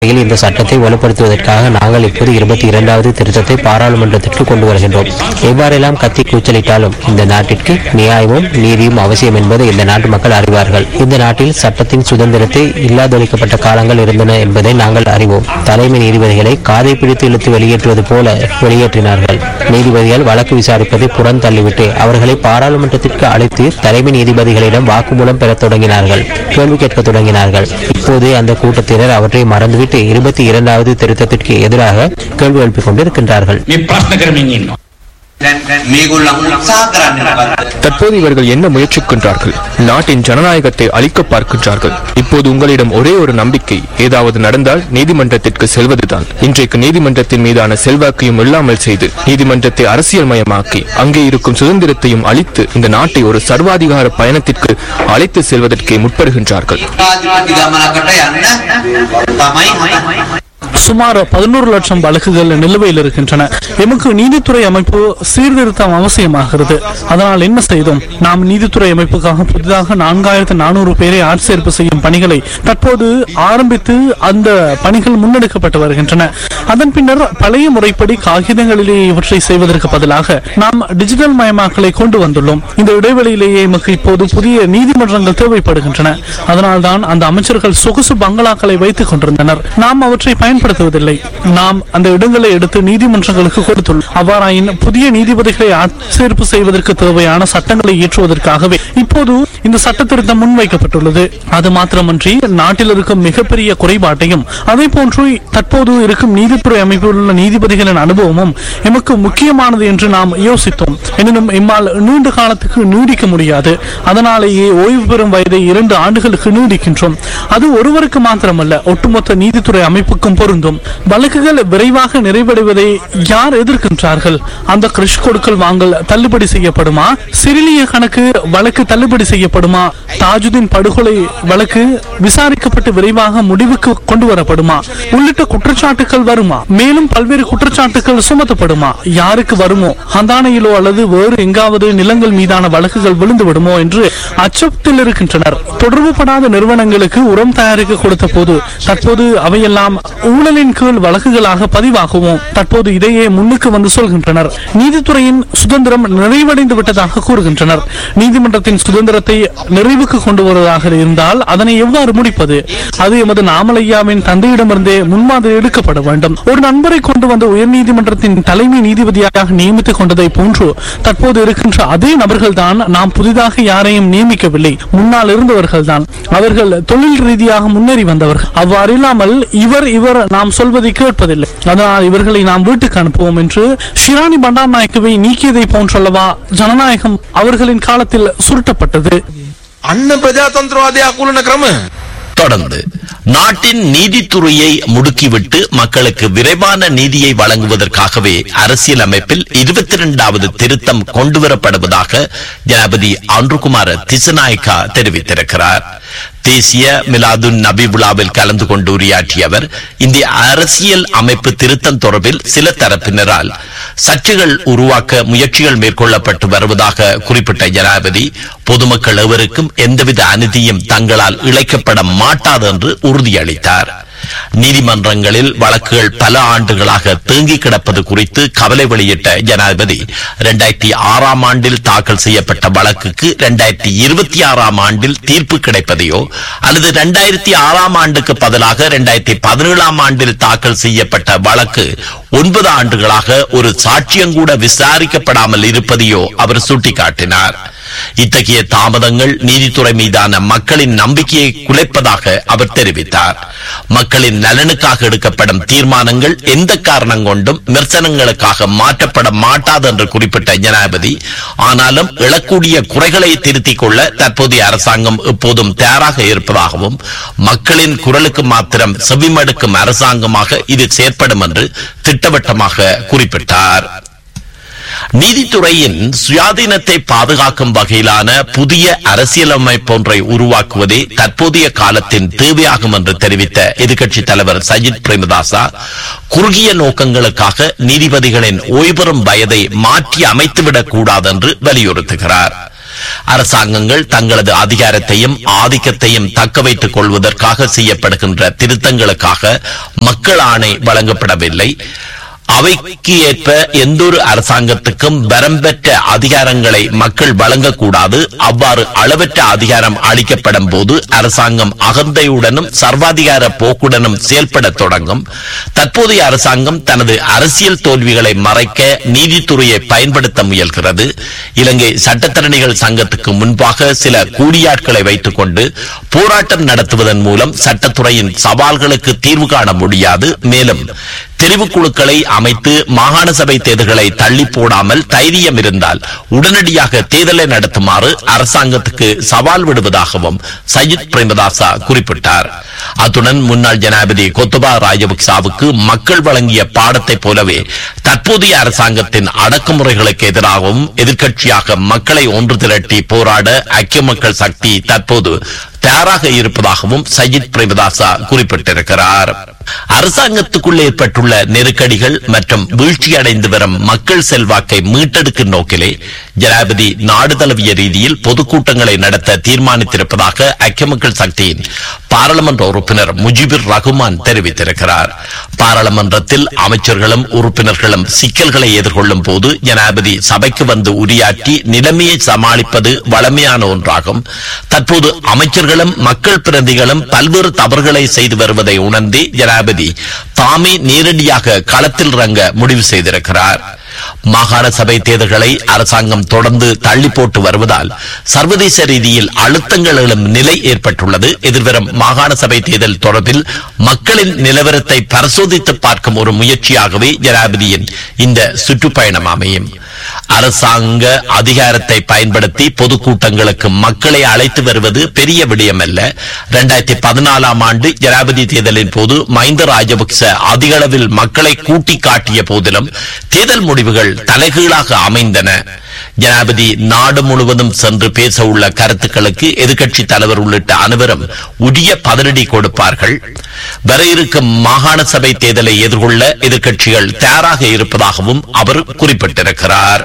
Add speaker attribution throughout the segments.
Speaker 1: அடிப்படையில் இந்த சட்டத்தை வலுப்படுத்துவதற்காக நாங்கள் இப்போது இருபத்தி இரண்டாவது திருத்தத்தை பாராளுமன்றத்திற்கு கொண்டு வருகின்றோம் எவ்வாறெல்லாம் கத்தி கூச்சலிட்டாலும் இந்த நாட்டிற்கு நியாயமும் நீதியும் அவசியம் என்பதை இந்த நாட்டு மக்கள் அறிவார்கள் இந்த நாட்டில் சட்டத்தின் சுதந்திரத்தை இல்லாதொழிக்கப்பட்ட காலங்கள் இருந்தன என்பதை நாங்கள் அறிவோம் தலைமை நீதிபதிகளை காதை பிடித்து இழுத்து வெளியேற்றுவது போல வெளியேற்றினார்கள் நீதிபதிகள் வழக்கு விசாரிப்பதை புறம் தள்ளிவிட்டு அவர்களை பாராளுமன்றத்திற்கு அழைத்து தலைமை நீதிபதிகளிடம் வாக்குமூலம் பெறத் தொடங்கினார்கள் கேள்வி கேட்க தொடங்கினார்கள் இப்போது அந்த கூட்டத்தினர் அவற்றை மறந்துவிட்டு இருபத்தி இரண்டாவது திருத்தத்திற்கு எதிராக கேள்வி எழுப்பிக் கொண்டிருக்கின்றார்கள்
Speaker 2: මේ ප්‍රශ්න කරමින් ඉන්නවා.
Speaker 3: මේගොල්ලන් උත්සාහ කරන්නේ මොකද්ද?
Speaker 4: தற்போது இவர்கள் என்ன முயற்சிக்கின்றார்கள் நாட்டின் ஜனநாயகத்தை அழிக்க பார்க்கின்றார்கள் இப்போது உங்களிடம் ஒரே ஒரு நம்பிக்கை ஏதாவது நடந்தால் நீதிமன்றத்திற்கு செல்வதுதான் இன்றைக்கு நீதிமன்றத்தின் மீதான செல்வாக்கையும் இல்லாமல் செய்து நீதிமன்றத்தை அரசியல்மயமாக்கி அங்கே இருக்கும் சுதந்திரத்தையும் அழித்து இந்த நாட்டை ஒரு சர்வாதிகார பயணத்திற்கு அழைத்து செல்வதற்கே முற்படுகின்றார்கள்
Speaker 3: ජනාධිපති ගමනකට යන්න තමයි
Speaker 5: சுமார் பதினோரு லட்சம் வழக்குகள் நிலுவையில் இருக்கின்றன எமக்கு நீதித்துறை அமைப்பு சீர்திருத்தம் அவசியமாகிறது அதனால் என்ன செய்தோம் நாம் நீதித்துறை அமைப்புக்காக புதிதாக நான்காயிரத்து நானூறு பேரை ஆட்சேர்ப்பு செய்யும் பணிகளை தற்போது ஆரம்பித்து அந்த பணிகள் முன்னெடுக்கப்பட்டு வருகின்றன அதன் பின்னர் பழைய முறைப்படி காகிதங்களிலேயே இவற்றை செய்வதற்கு பதிலாக நாம் டிஜிட்டல் மயமாக்கலை கொண்டு வந்துள்ளோம் இந்த இடைவெளியிலேயே எமக்கு இப்போது புதிய நீதிமன்றங்கள் தேவைப்படுகின்றன அதனால்தான் அந்த அமைச்சர்கள் சொகுசு பங்களாக்களை வைத்துக் கொண்டிருந்தனர் நாம் அவற்றை பயன்படுத்துவதில்லை நாம் அந்த இடங்களை எடுத்து நீதிமன்றங்களுக்கு கொடுத்துள்ளோம் அவ்வாறாயின் புதிய நீதிபதிகளை ஆட்சேர்ப்பு செய்வதற்கு தேவையான சட்டங்களை இயற்றுவதற்காகவே இப்போது இந்த சட்ட திருத்தம் முன்வைக்கப்பட்டுள்ளது அது மாத்திரமன்றி நாட்டில் இருக்கும் மிகப்பெரிய குறைபாட்டையும் அதே போன்று தற்போது இருக்கும் நீதித்துறை அமைப்பில் உள்ள நீதிபதிகளின் அனுபவமும் எமக்கு முக்கியமானது என்று நாம் யோசித்தோம் எனினும் எம்மால் நீண்ட காலத்துக்கு நீடிக்க முடியாது அதனாலேயே ஓய்வு பெறும் வயதை இரண்டு ஆண்டுகளுக்கு நீடிக்கின்றோம் அது ஒருவருக்கு மாத்திரமல்ல ஒட்டுமொத்த நீதித்துறை அமைப்புக்கும் பொருந்தும் வழக்குகள் விரைவாக நிறைவடைவதை யார் எதிர்க்கின்றார்கள் அந்த கிறிஷ் கொடுக்கல் வாங்கல் தள்ளுபடி செய்யப்படுமா சிறிலிய கணக்கு வழக்கு தள்ளுபடி செய்யப்படுமா தாஜுதீன் படுகொலை வழக்கு விசாரிக்கப்பட்டு விரைவாக முடிவுக்கு கொண்டு வரப்படுமா உள்ளிட்ட குற்றச்சாட்டுகள் வருமா மேலும் பல்வேறு குற்றச்சாட்டுகள் சுமத்தப்படுமா யாருக்கு வருமோ ஹந்தானையிலோ அல்லது வேறு எங்காவது நிலங்கள் மீதான வழக்குகள் விழுந்து விடுமோ என்று அச்சத்தில் இருக்கின்றனர் தொடர்புபடாத நிறுவனங்களுக்கு உரம் தயாரிக்க கொடுத்த போது தற்போது அவையெல்லாம் ஊழலின் கீழ் வழக்குகளாக பதிவாகுவோம் தற்போது இதையே முன்னுக்கு வந்து சொல்கின்றனர் நீதித்துறையின் சுதந்திரம் நிறைவடைந்து விட்டதாக கூறுகின்றனர் நீதிமன்றத்தின் சுதந்திரத்தை நிறைவுக்கு கொண்டு வருவதாக இருந்தால் அதனை எவ்வாறு முடிப்பது அது எமது நாமலையாவின் தந்தையிடமிருந்தே முன்மாதிரி எடுக்கப்பட வேண்டும் ஒரு நண்பரை கொண்டு வந்து உயர்நீதிமன்றத்தின் தலைமை நீதிபதியாக நியமித்துக் கொண்டதை போன்று தற்போது இருக்கின்ற அதே நபர்கள் தான் நாம் புதிதாக யாரையும் நியமிக்கவில்லை முன்னால் இருந்தவர்கள் தான் அவர்கள் தொழில் ரீதியாக முன்னேறி வந்தவர்கள் அவ்வாறு இல்லாமல் இவர் இவர் நாம் சொல்வதை கேட்பதில்லை அதனால் இவர்களை நாம் வீட்டுக்கு அனுப்புவோம் என்று ஷிராணி பண்டார் நாயக்கவை நீக்கியதை போன்றல்லவா ஜனநாயகம் அவர்களின் காலத்தில் சுருட்டப்பட்டது
Speaker 6: අන්න ප්‍රජාතන්ත්‍රවාදය අකුලන ක්‍රම.
Speaker 7: தொடர்ந்து நாட்டின் நீதித்துறையை முடுக்கிவிட்டு மக்களுக்கு விரைவான நீதியை வழங்குவதற்காகவே அரசியலமைப்பில் இருபத்தி இரண்டாவது திருத்தம் கொண்டுவரப்படுவதாக ஜனாபதி அன்ருகுமார் திசநாயக்கா தெரிவித்திருக்கிறார் தேசிய மிலாதுன் நபி விழாவில் கலந்து கொண்டு உரையாற்றிய அவர் இந்திய அரசியல் அமைப்பு திருத்தம் தொடர்பில் சில தரப்பினரால் சர்ச்சைகள் உருவாக்க முயற்சிகள் மேற்கொள்ளப்பட்டு வருவதாக குறிப்பிட்ட ஜனாதிபதி பொதுமக்கள் எவருக்கும் எந்தவித அநீதியும் தங்களால் இழைக்கப்பட மாட்டாது என்று உறுதியளித்தார் நீதிமன்றங்களில் வழக்குகள் பல ஆண்டுகளாக தேங்கி கிடப்பது குறித்து கவலை வெளியிட்ட ஜனாதிபதி இரண்டாயிரத்தி ஆறாம் ஆண்டில் தாக்கல் செய்யப்பட்ட வழக்குக்கு இரண்டாயிரத்தி இருபத்தி ஆறாம் ஆண்டில் தீர்ப்பு கிடைப்பதையோ அல்லது இரண்டாயிரத்தி ஆறாம் ஆண்டுக்கு பதிலாக இரண்டாயிரத்தி பதினேழாம் ஆண்டில் தாக்கல் செய்யப்பட்ட வழக்கு ஒன்பது ஆண்டுகளாக ஒரு சாட்சியங்கூட விசாரிக்கப்படாமல் இருப்பதையோ அவர் சுட்டிக்காட்டினார் இத்தகைய தாமதங்கள் நீதித்துறை மீதான மக்களின் நம்பிக்கையை குலைப்பதாக அவர் தெரிவித்தார் மக்களின் நலனுக்காக எடுக்கப்படும் தீர்மானங்கள் எந்த காரணம் கொண்டும் விமர்சனங்களுக்காக மாற்றப்பட மாட்டாது என்று குறிப்பிட்ட ஜனாதிபதி ஆனாலும் எழக்கூடிய குறைகளை திருத்திக் கொள்ள தற்போதைய அரசாங்கம் எப்போதும் தயாராக இருப்பதாகவும் மக்களின் குரலுக்கு மாத்திரம் செவிமடுக்கும் அரசாங்கமாக இது செயற்படும் என்று திட்டவட்டமாக குறிப்பிட்டார் நீதித்துறையின் சுயாதீனத்தை பாதுகாக்கும் வகையிலான புதிய அரசியலமைப்பு ஒன்றை உருவாக்குவதே தற்போதைய காலத்தின் தேவையாகும் என்று தெரிவித்த எதிர்க்கட்சித் தலைவர் சஜித் பிரேமதாசா குறுகிய நோக்கங்களுக்காக நீதிபதிகளின் ஓய்வு பெறும் வயதை மாற்றி அமைத்துவிடக் கூடாது என்று வலியுறுத்துகிறார் அரசாங்கங்கள் தங்களது அதிகாரத்தையும் ஆதிக்கத்தையும் தக்க வைத்துக் கொள்வதற்காக செய்யப்படுகின்ற திருத்தங்களுக்காக மக்கள் ஆணை வழங்கப்படவில்லை அவைக்கு ஏற்ப எந்தொரு அரசாங்கத்துக்கும் வரம்பெற்ற அதிகாரங்களை மக்கள் வழங்கக்கூடாது அவ்வாறு அளவற்ற அதிகாரம் அளிக்கப்படும் போது அரசாங்கம் அகந்தையுடனும் சர்வாதிகார போக்குடனும் செயல்பட தொடங்கும் தற்போதைய அரசாங்கம் தனது அரசியல் தோல்விகளை மறைக்க நீதித்துறையை பயன்படுத்த முயல்கிறது இலங்கை சட்டத்தரணிகள் சங்கத்துக்கு முன்பாக சில கூலியாட்களை வைத்துக் கொண்டு போராட்டம் நடத்துவதன் மூலம் சட்டத்துறையின் சவால்களுக்கு தீர்வு காண முடியாது மேலும் தெரிவுக்குழுக்களை அமைத்து மாகாண சபை தேர்தல்களை தள்ளி போடாமல் தைரியம் இருந்தால் உடனடியாக தேர்தலை நடத்துமாறு அரசாங்கத்துக்கு சவால் விடுவதாகவும் சயித் பிரேமதாசா குறிப்பிட்டார் அத்துடன் முன்னாள் ஜனாதிபதி கொத்தபா ராஜபக்சாவுக்கு மக்கள் வழங்கிய பாடத்தைப் போலவே தற்போதைய அரசாங்கத்தின் அடக்குமுறைகளுக்கு எதிராகவும் எதிர்க்கட்சியாக மக்களை ஒன்று திரட்டி போராட ஐக்கிய மக்கள் சக்தி தற்போது தயாராக இருப்பதாகவும் சஜித் பிரேமதாசா குறிப்பிட்டிருக்கிறார் அரசாங்கத்துக்குள் ஏற்பட்டுள்ள நெருக்கடிகள் மற்றும் வீழ்ச்சியடைந்து வரும் மக்கள் செல்வாக்கை மீட்டெடுக்கும் நோக்கிலே ஜனாதிபதி நாடு தழுவிய ரீதியில் பொதுக்கூட்டங்களை நடத்த தீர்மானித்திருப்பதாக ஐக்கிய மக்கள் சக்தியின் பாராளுமன்ற உறுப்பினர் முஜிபுர் ரகுமான் தெரிவித்திருக்கிறார் பாராளுமன்றத்தில் அமைச்சர்களும் உறுப்பினர்களும் சிக்கல்களை எதிர்கொள்ளும் போது ஜனாதிபதி சபைக்கு வந்து உரையாற்றி நிலைமையை சமாளிப்பது வளமையான ஒன்றாகும் தற்போது அமைச்சர்களும் மக்கள் பிரதிகளும் பல்வேறு தவறுகளை செய்து வருவதை உணர்ந்தே ஜனாதிபதி தாமே நேரடியாக களத்தில் இறங்க முடிவு செய்திருக்கிறார் மாகாண சபை தேர்தல்களை அரசாங்கம் தொடர்ந்து தள்ளி போட்டு வருவதால் சர்வதேச ரீதியில் அழுத்தங்கள் எழும் நிலை ஏற்பட்டுள்ளது எதிர்வரும் மாகாண சபை தேர்தல் தொடர்பில் மக்களின் நிலவரத்தை பரிசோதித்து பார்க்கும் ஒரு முயற்சியாகவே ஜனாதிபதியின் இந்த சுற்றுப்பயணம் அமையும் அரசாங்க அதிகாரத்தை பயன்படுத்தி பொதுக்கூட்டங்களுக்கு மக்களை அழைத்து வருவது பெரிய விடயமல்ல இரண்டாயிரத்தி பதினாலாம் ஆண்டு ஜனாதிபதி தேர்தலின் போது மஹிந்த ராஜபக்ச அதிக அளவில் மக்களை கூட்டி காட்டிய போதிலும் தேர்தல் முடிவுகள் தலைகீழாக அமைந்தன ஜனாதிபதி நாடு முழுவதும் சென்று பேச உள்ள கருத்துக்களுக்கு எதிர்க்கட்சி தலைவர் உள்ளிட்ட அனைவரும் உரிய பதிலடி கொடுப்பார்கள் வர இருக்கும் மாகாண சபை தேர்தலை எதிர்கொள்ள எதிர்க்கட்சிகள் தயாராக இருப்பதாகவும் அவர் குறிப்பிட்டிருக்கிறார்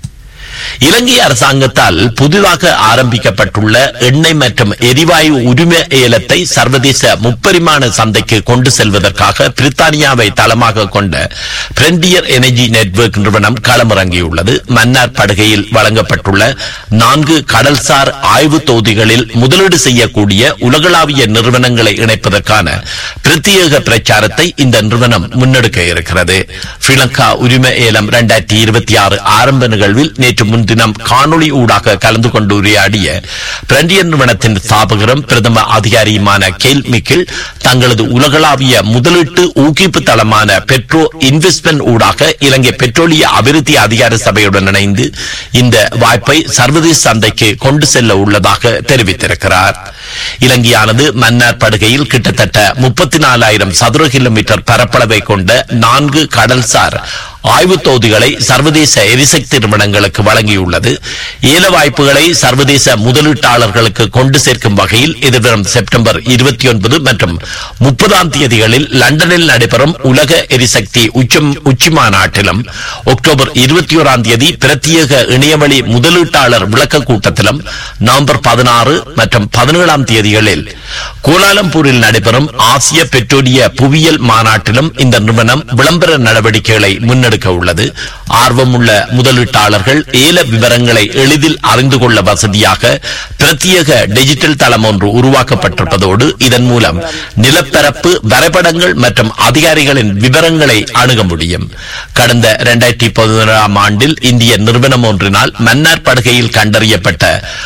Speaker 7: இலங்கை அரசாங்கத்தால் புதிதாக ஆரம்பிக்கப்பட்டுள்ள எண்ணெய் மற்றும் எரிவாயு உரிமை ஏலத்தை சர்வதேச முப்பரிமாண சந்தைக்கு கொண்டு செல்வதற்காக பிரித்தானியாவை தளமாக கொண்ட பிரெண்டியர் எனர்ஜி நெட்வொர்க் நிறுவனம் களமிறங்கியுள்ளது மன்னார் படுகையில் வழங்கப்பட்டுள்ள நான்கு கடல்சார் ஆய்வு தொகுதிகளில் முதலீடு செய்யக்கூடிய உலகளாவிய நிறுவனங்களை இணைப்பதற்கான பிரத்யேக பிரச்சாரத்தை இந்த நிறுவனம் முன்னெடுக்க இருக்கிறது ஸ்ரீலங்கா உரிமை ஏலம் இரண்டாயிரத்தி இருபத்தி ஆறு ஆரம்ப நிகழ்வில் நேற்று முன்தினம் காணொளி ஊடாக கலந்து கொண்டு உரையாடிய பிரெண்டியன் நிறுவனத்தின் ஸ்தாபகரும் பிரதம அதிகாரியுமான கேல் மிக்கில் தங்களது உலகளாவிய முதலீட்டு ஊக்குவிப்பு தளமான பெட்ரோ இன்வெஸ்ட்மெண்ட் ஊடாக இலங்கை பெட்ரோலிய அபிவிருத்தி அதிகார சபையுடன் இணைந்து இந்த வாய்ப்பை சர்வதேச சந்தைக்கு கொண்டு செல்ல உள்ளதாக தெரிவித்திருக்கிறார் இலங்கையானது மன்னார் படுகையில் கிட்டத்தட்ட முப்பத்தி நாலாயிரம் சதுர கிலோமீட்டர் பரப்பளவை கொண்ட நான்கு கடல்சார் ஆய்வுத் தொகுதிகளை சர்வதேச எரிசக்தி நிறுவனங்களுக்கு வழங்கியுள்ளது ஏல வாய்ப்புகளை சர்வதேச முதலீட்டாளர்களுக்கு கொண்டு சேர்க்கும் வகையில் எதிர்வரும் செப்டம்பர் இருபத்தி ஒன்பது மற்றும் முப்பதாம் தேதிகளில் லண்டனில் நடைபெறும் உலக எரிசக்தி உச்சம் உச்சி மாநாட்டிலும் அக்டோபர் இருபத்தி ஓராம் தேதி பிரத்யேக இணையவழி முதலீட்டாளர் விளக்க கூட்டத்திலும் நவம்பர் பதினாறு மற்றும் பதினேழாம் தேதிகளில் கோலாலம்பூரில் நடைபெறும் ஆசிய பெட்ரோலிய புவியியல் மாநாட்டிலும் இந்த நிறுவனம் விளம்பர நடவடிக்கைகளை முன்னெடுக்க உள்ளது ஆர்வமுள்ள முதலீட்டாளர்கள் ஏல விவரங்களை எளிதில் அறிந்து கொள்ள வசதியாக பிரத்யேக டிஜிட்டல் தளம் ஒன்று உருவாக்கப்பட்டிருப்பதோடு இதன் மூலம் நிலப்பரப்பு வரைபடங்கள் மற்றும் அதிகாரிகளின் விவரங்களை அணுக முடியும் கடந்த இரண்டாயிரத்தி பதினேழாம் ஆண்டில் இந்திய நிறுவனம் ஒன்றினால் மன்னார் படுகையில் கண்டறியப்பட்ட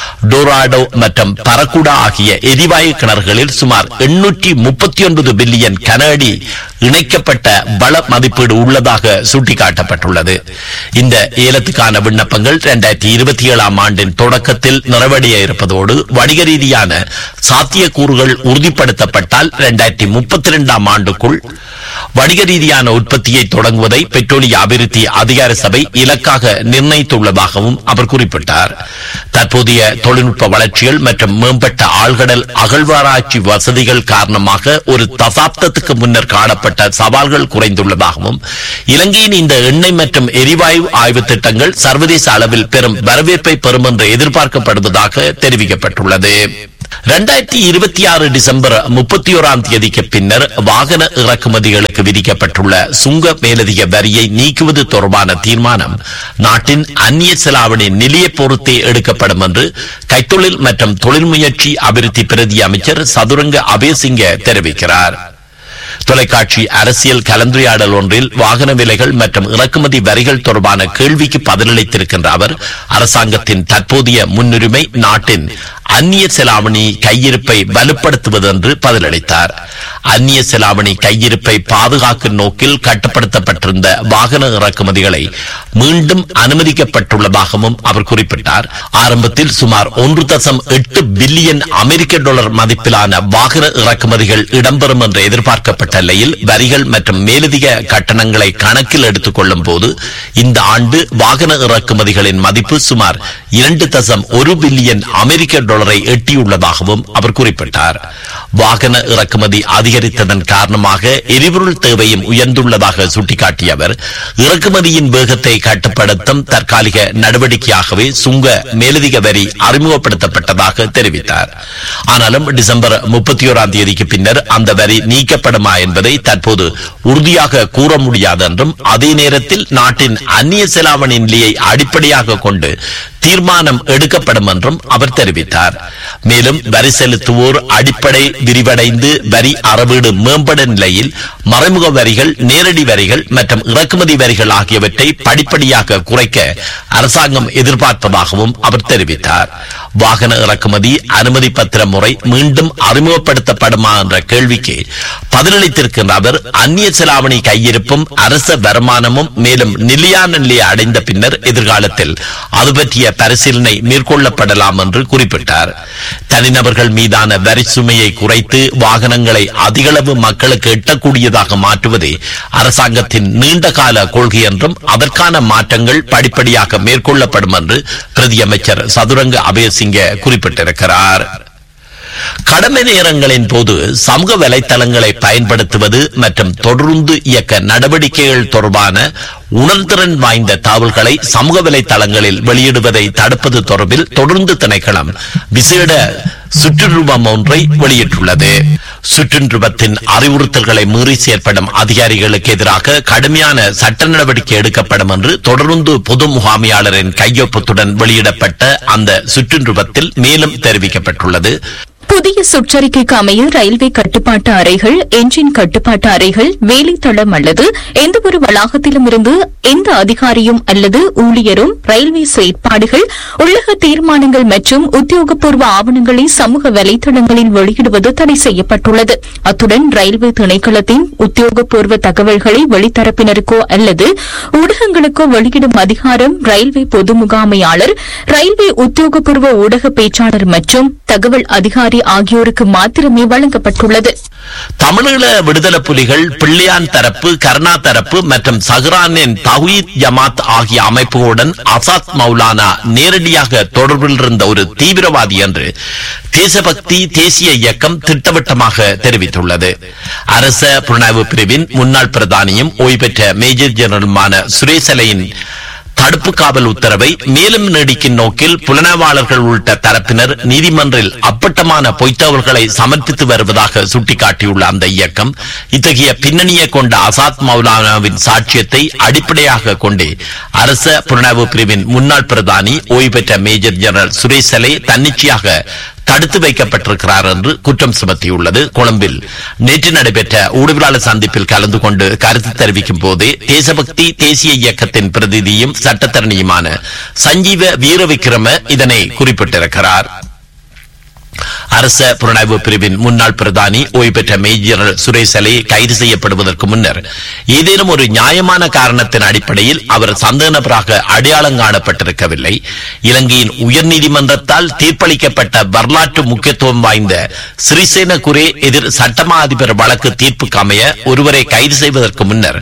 Speaker 7: டோராடோ மற்றும் பரக்குடா ஆகிய எரிவாயு கிணறுகளில் சுமார் எண்ணூற்றி முப்பத்தி ஒன்பது பில்லியன் கனஅடி இணைக்கப்பட்ட வள மதிப்பீடு உள்ளதாக சுட்டிக்காட்டப்பட்டுள்ளது இந்த ஏலத்துக்கான விண்ணப்பங்கள் இரண்டாயிரத்தி இருபத்தி ஏழாம் ஆண்டின் தொடக்கத்தில் நிறைவடைய இருப்பதோடு வணிக ரீதியான சாத்தியக்கூறுகள் உறுதிப்படுத்தப்பட்டால் இரண்டாயிரத்தி முப்பத்தி இரண்டாம் ஆண்டுக்குள் வணிக ரீதியான உற்பத்தியை தொடங்குவதை பெட்ரோலிய அபிவிருத்தி அதிகார சபை இலக்காக நிர்ணயித்துள்ளதாகவும் அவர் குறிப்பிட்டார் தற்போதைய தொழில்நுட்ப வளர்ச்சிகள் மற்றும் மேம்பட்ட ஆழ்கடல் அகழ்வாராய்ச்சி வசதிகள் காரணமாக ஒரு தசாப்தத்துக்கு முன்னர் காணப்பட்ட சவால்கள் குறைந்துள்ளதாகவும் இலங்கையின் இந்த இந்த எண்ணெய் மற்றும் எரிவாயு ஆய்வு திட்டங்கள் சர்வதேச அளவில் பெரும் வரவேற்பை பெறும் என்று எதிர்பார்க்கப்படுவதாக தெரிவிக்கப்பட்டுள்ளது இரண்டாயிரத்தி இருபத்தி ஆறு டிசம்பர் முப்பத்தி ஓராம் தேதிக்கு பின்னர் வாகன இறக்குமதிகளுக்கு விதிக்கப்பட்டுள்ள சுங்க மேலதிக வரியை நீக்குவது தொடர்பான தீர்மானம் நாட்டின் அந்நிய செலாவணி நிலையை பொறுத்தே எடுக்கப்படும் என்று கைத்தொழில் மற்றும் தொழில் முயற்சி அபிவிருத்தி பிரதி அமைச்சர் சதுரங்க அபேசிங்க தெரிவிக்கிறார் தொலைக்காட்சி அரசியல் கலந்துரையாடல் ஒன்றில் வாகன விலைகள் மற்றும் இறக்குமதி வரிகள் தொடர்பான கேள்விக்கு பதிலளித்திருக்கின்ற அவர் அரசாங்கத்தின் தற்போதைய முன்னுரிமை நாட்டின் அந்நிய செலாவணி கையிருப்பை வலுப்படுத்துவது என்று பதிலளித்தார் அந்நிய செலாவணி கையிருப்பை பாதுகாக்கும் நோக்கில் கட்டுப்படுத்தப்பட்டிருந்த வாகன இறக்குமதிகளை மீண்டும் அனுமதிக்கப்பட்டுள்ளதாகவும் அவர் குறிப்பிட்டார் ஆரம்பத்தில் சுமார் ஒன்று தசம் எட்டு பில்லியன் அமெரிக்க டாலர் மதிப்பிலான வாகன இறக்குமதிகள் இடம்பெறும் என்று எதிர்பார்க்கப்பட்ட நிலையில் வரிகள் மற்றும் மேலதிக கட்டணங்களை கணக்கில் எடுத்துக் கொள்ளும் போது இந்த ஆண்டு வாகன இறக்குமதிகளின் மதிப்பு சுமார் இரண்டு தசம் ஒரு பில்லியன் அமெரிக்க டாலரை எட்டியுள்ளதாகவும் அவர் குறிப்பிட்டார் வாகன இறக்குமதி அதிகரித்ததன் காரணமாக எரிபொருள் தேவையும் உயர்ந்துள்ளதாக சுட்டிக்காட்டிய அவர் இறக்குமதியின் வேகத்தை கட்டுப்படுத்தும் தற்காலிக நடவடிக்கையாகவே சுங்க மேலதிக வரி அறிமுகப்படுத்தப்பட்டதாக தெரிவித்தார் ஆனாலும் டிசம்பர் முப்பத்தி ஓராம் தேதிக்கு பின்னர் அந்த வரி நீக்கப்படுமா என்பதை தற்போது உறுதியாக கூற முடியாது என்றும் அதே நேரத்தில் நாட்டின் அந்நிய செலாவணி நிலையை அடிப்படையாக கொண்டு தீர்மானம் எடுக்கப்படும் என்றும் அவர் தெரிவித்தார் மேலும் வரி செலுத்துவோர் அடிப்படை விரிவடைந்து வரி அறவீடு மேம்பட நிலையில் மறைமுக வரிகள் நேரடி வரிகள் மற்றும் இறக்குமதி வரிகள் ஆகியவற்றை படிப்படியாக குறைக்க அரசாங்கம் எதிர்பார்ப்பதாகவும் அவர் தெரிவித்தார் வாகன இறக்குமதி அனுமதி பத்திர முறை மீண்டும் அறிமுகப்படுத்தப்படுமா என்ற கேள்விக்கு பதிலளித்திருக்கின்ற அவர் அந்நிய செலாவணி கையிருப்பும் அரச வருமானமும் மேலும் நிலையான நிலையை அடைந்த பின்னர் எதிர்காலத்தில் அது பற்றிய பரிசீலனை மேற்கொள்ளப்படலாம் என்று குறிப்பிட்டார் தனிநபர்கள் மீதான வரி சுமையை குறைத்து வாகனங்களை அதிகளவு மக்களுக்கு எட்டக்கூடியதாக மாற்றுவதே அரசாங்கத்தின் நீண்டகால கொள்கை என்றும் அதற்கான மாற்றங்கள் படிப்படியாக மேற்கொள்ளப்படும் என்று பிரதியமைச்சர் சதுரங்க அபயசிங்க குறிப்பிட்டிருக்கிறார் கடமை நேரங்களின் போது சமூக வலைத்தளங்களை பயன்படுத்துவது மற்றும் தொடர்ந்து இயக்க நடவடிக்கைகள் தொடர்பான உணர்திறன் வாய்ந்த தகவல்களை சமூக வலைத்தளங்களில் வெளியிடுவதை தடுப்பது தொடர்பில் தொடர்ந்து திணைக்களம் விசேட சுற்றுருவம் ஒன்றை வெளியிட்டுள்ளது சுற்றுருவத்தின் அறிவுறுத்தல்களை மீறி செயற்படும் அதிகாரிகளுக்கு எதிராக கடுமையான சட்ட நடவடிக்கை எடுக்கப்படும் என்று தொடர்ந்து பொது முகாமையாளரின் கையொப்பத்துடன் வெளியிடப்பட்ட அந்த சுற்றுருவத்தில் மேலும் தெரிவிக்கப்பட்டுள்ளது
Speaker 2: புதிய சுற்றறிக்கைக்கு அமைய ரயில்வே கட்டுப்பாட்டு அறைகள் என்ஜின் கட்டுப்பாட்டு அறைகள் வேலைத்தளம் அல்லது எந்தவொரு வளாகத்திலும் இருந்து எந்த அதிகாரியும் அல்லது ஊழியரும் ரயில்வே செயற்பாடுகள் உள்ளக தீர்மானங்கள் மற்றும் உத்தியோகபூர்வ ஆவணங்களை சமூக வலைதளங்களில் வெளியிடுவது தடை செய்யப்பட்டுள்ளது அத்துடன் ரயில்வே திணைக்களத்தின் உத்தியோகபூர்வ தகவல்களை வெளித்தரப்பினருக்கோ அல்லது ஊடகங்களுக்கோ வெளியிடும் அதிகாரம் ரயில்வே பொது முகாமையாளர் ரயில்வே உத்தியோகபூர்வ ஊடக பேச்சாளர் மற்றும் தகவல் அதிகாரி ஆகியோருக்கு மாத்திரமே வழங்கப்பட்டுள்ளது
Speaker 7: தமிழீழ விடுதலை புலிகள் பிள்ளையான் தரப்பு கருணா தரப்பு மற்றும் சஹ்ரானின் தஹீத் ஜமாத் ஆகிய அமைப்புகளுடன் அசாத் மௌலானா நேரடியாக தொடர்பில் இருந்த ஒரு தீவிரவாதி என்று தேசபக்தி தேசிய இயக்கம் திட்டவட்டமாக தெரிவித்துள்ளது அரச புலனாய்வு பிரிவின் முன்னாள் பிரதானியும் ஓய்வு பெற்ற மேஜர் ஜெனரலுமான சுரேசலையின் தடுப்பு காவல் உத்தரவை மேலும் நீடிக்கும் நோக்கில் புலனாய்வாளர்கள் உள்ளிட்ட தரப்பினர் நீதிமன்றில் அப்பட்டமான பொய்த்தவல்களை சமர்ப்பித்து வருவதாக சுட்டிக்காட்டியுள்ள அந்த இயக்கம் இத்தகைய பின்னணியை கொண்ட அசாத் மௌலானாவின் சாட்சியத்தை அடிப்படையாக கொண்டே அரச புலனாய்வு பிரிவின் முன்னாள் பிரதானி ஓய்வு பெற்ற மேஜர் ஜெனரல் சுரேஷ் சலே தன்னிச்சையாக தடுத்து வைக்கப்பட்டிருக்கிறார் என்று குற்றம் சுமத்தியுள்ளது கொழும்பில் நேற்று நடைபெற்ற ஊடகவியலாளர் சந்திப்பில் கலந்து கொண்டு கருத்து தெரிவிக்கும் போதே தேசபக்தி தேசிய இயக்கத்தின் பிரதிநிதியும் சட்டத்தரணியுமான சஞ்சீவ வீரவிக்ரம இதனை குறிப்பிட்டிருக்கிறார் அரச புலனாய்வு பிரிவின் முன்னாள் பிரதானி ஓய்வு பெற்ற மேஜர் சுரேஷ் அலே கைது செய்யப்படுவதற்கு முன்னர் ஏதேனும் ஒரு நியாயமான காரணத்தின் அடிப்படையில் அவர் சந்தேக நபராக அடையாளம் காணப்பட்டிருக்கவில்லை இலங்கையின் உயர்நீதிமன்றத்தால் தீர்ப்பளிக்கப்பட்ட வரலாற்று முக்கியத்துவம் வாய்ந்த சிறிசேன குரே எதிர் சட்டமா அதிபர் வழக்கு தீர்ப்புக்கு அமைய ஒருவரை கைது செய்வதற்கு முன்னர்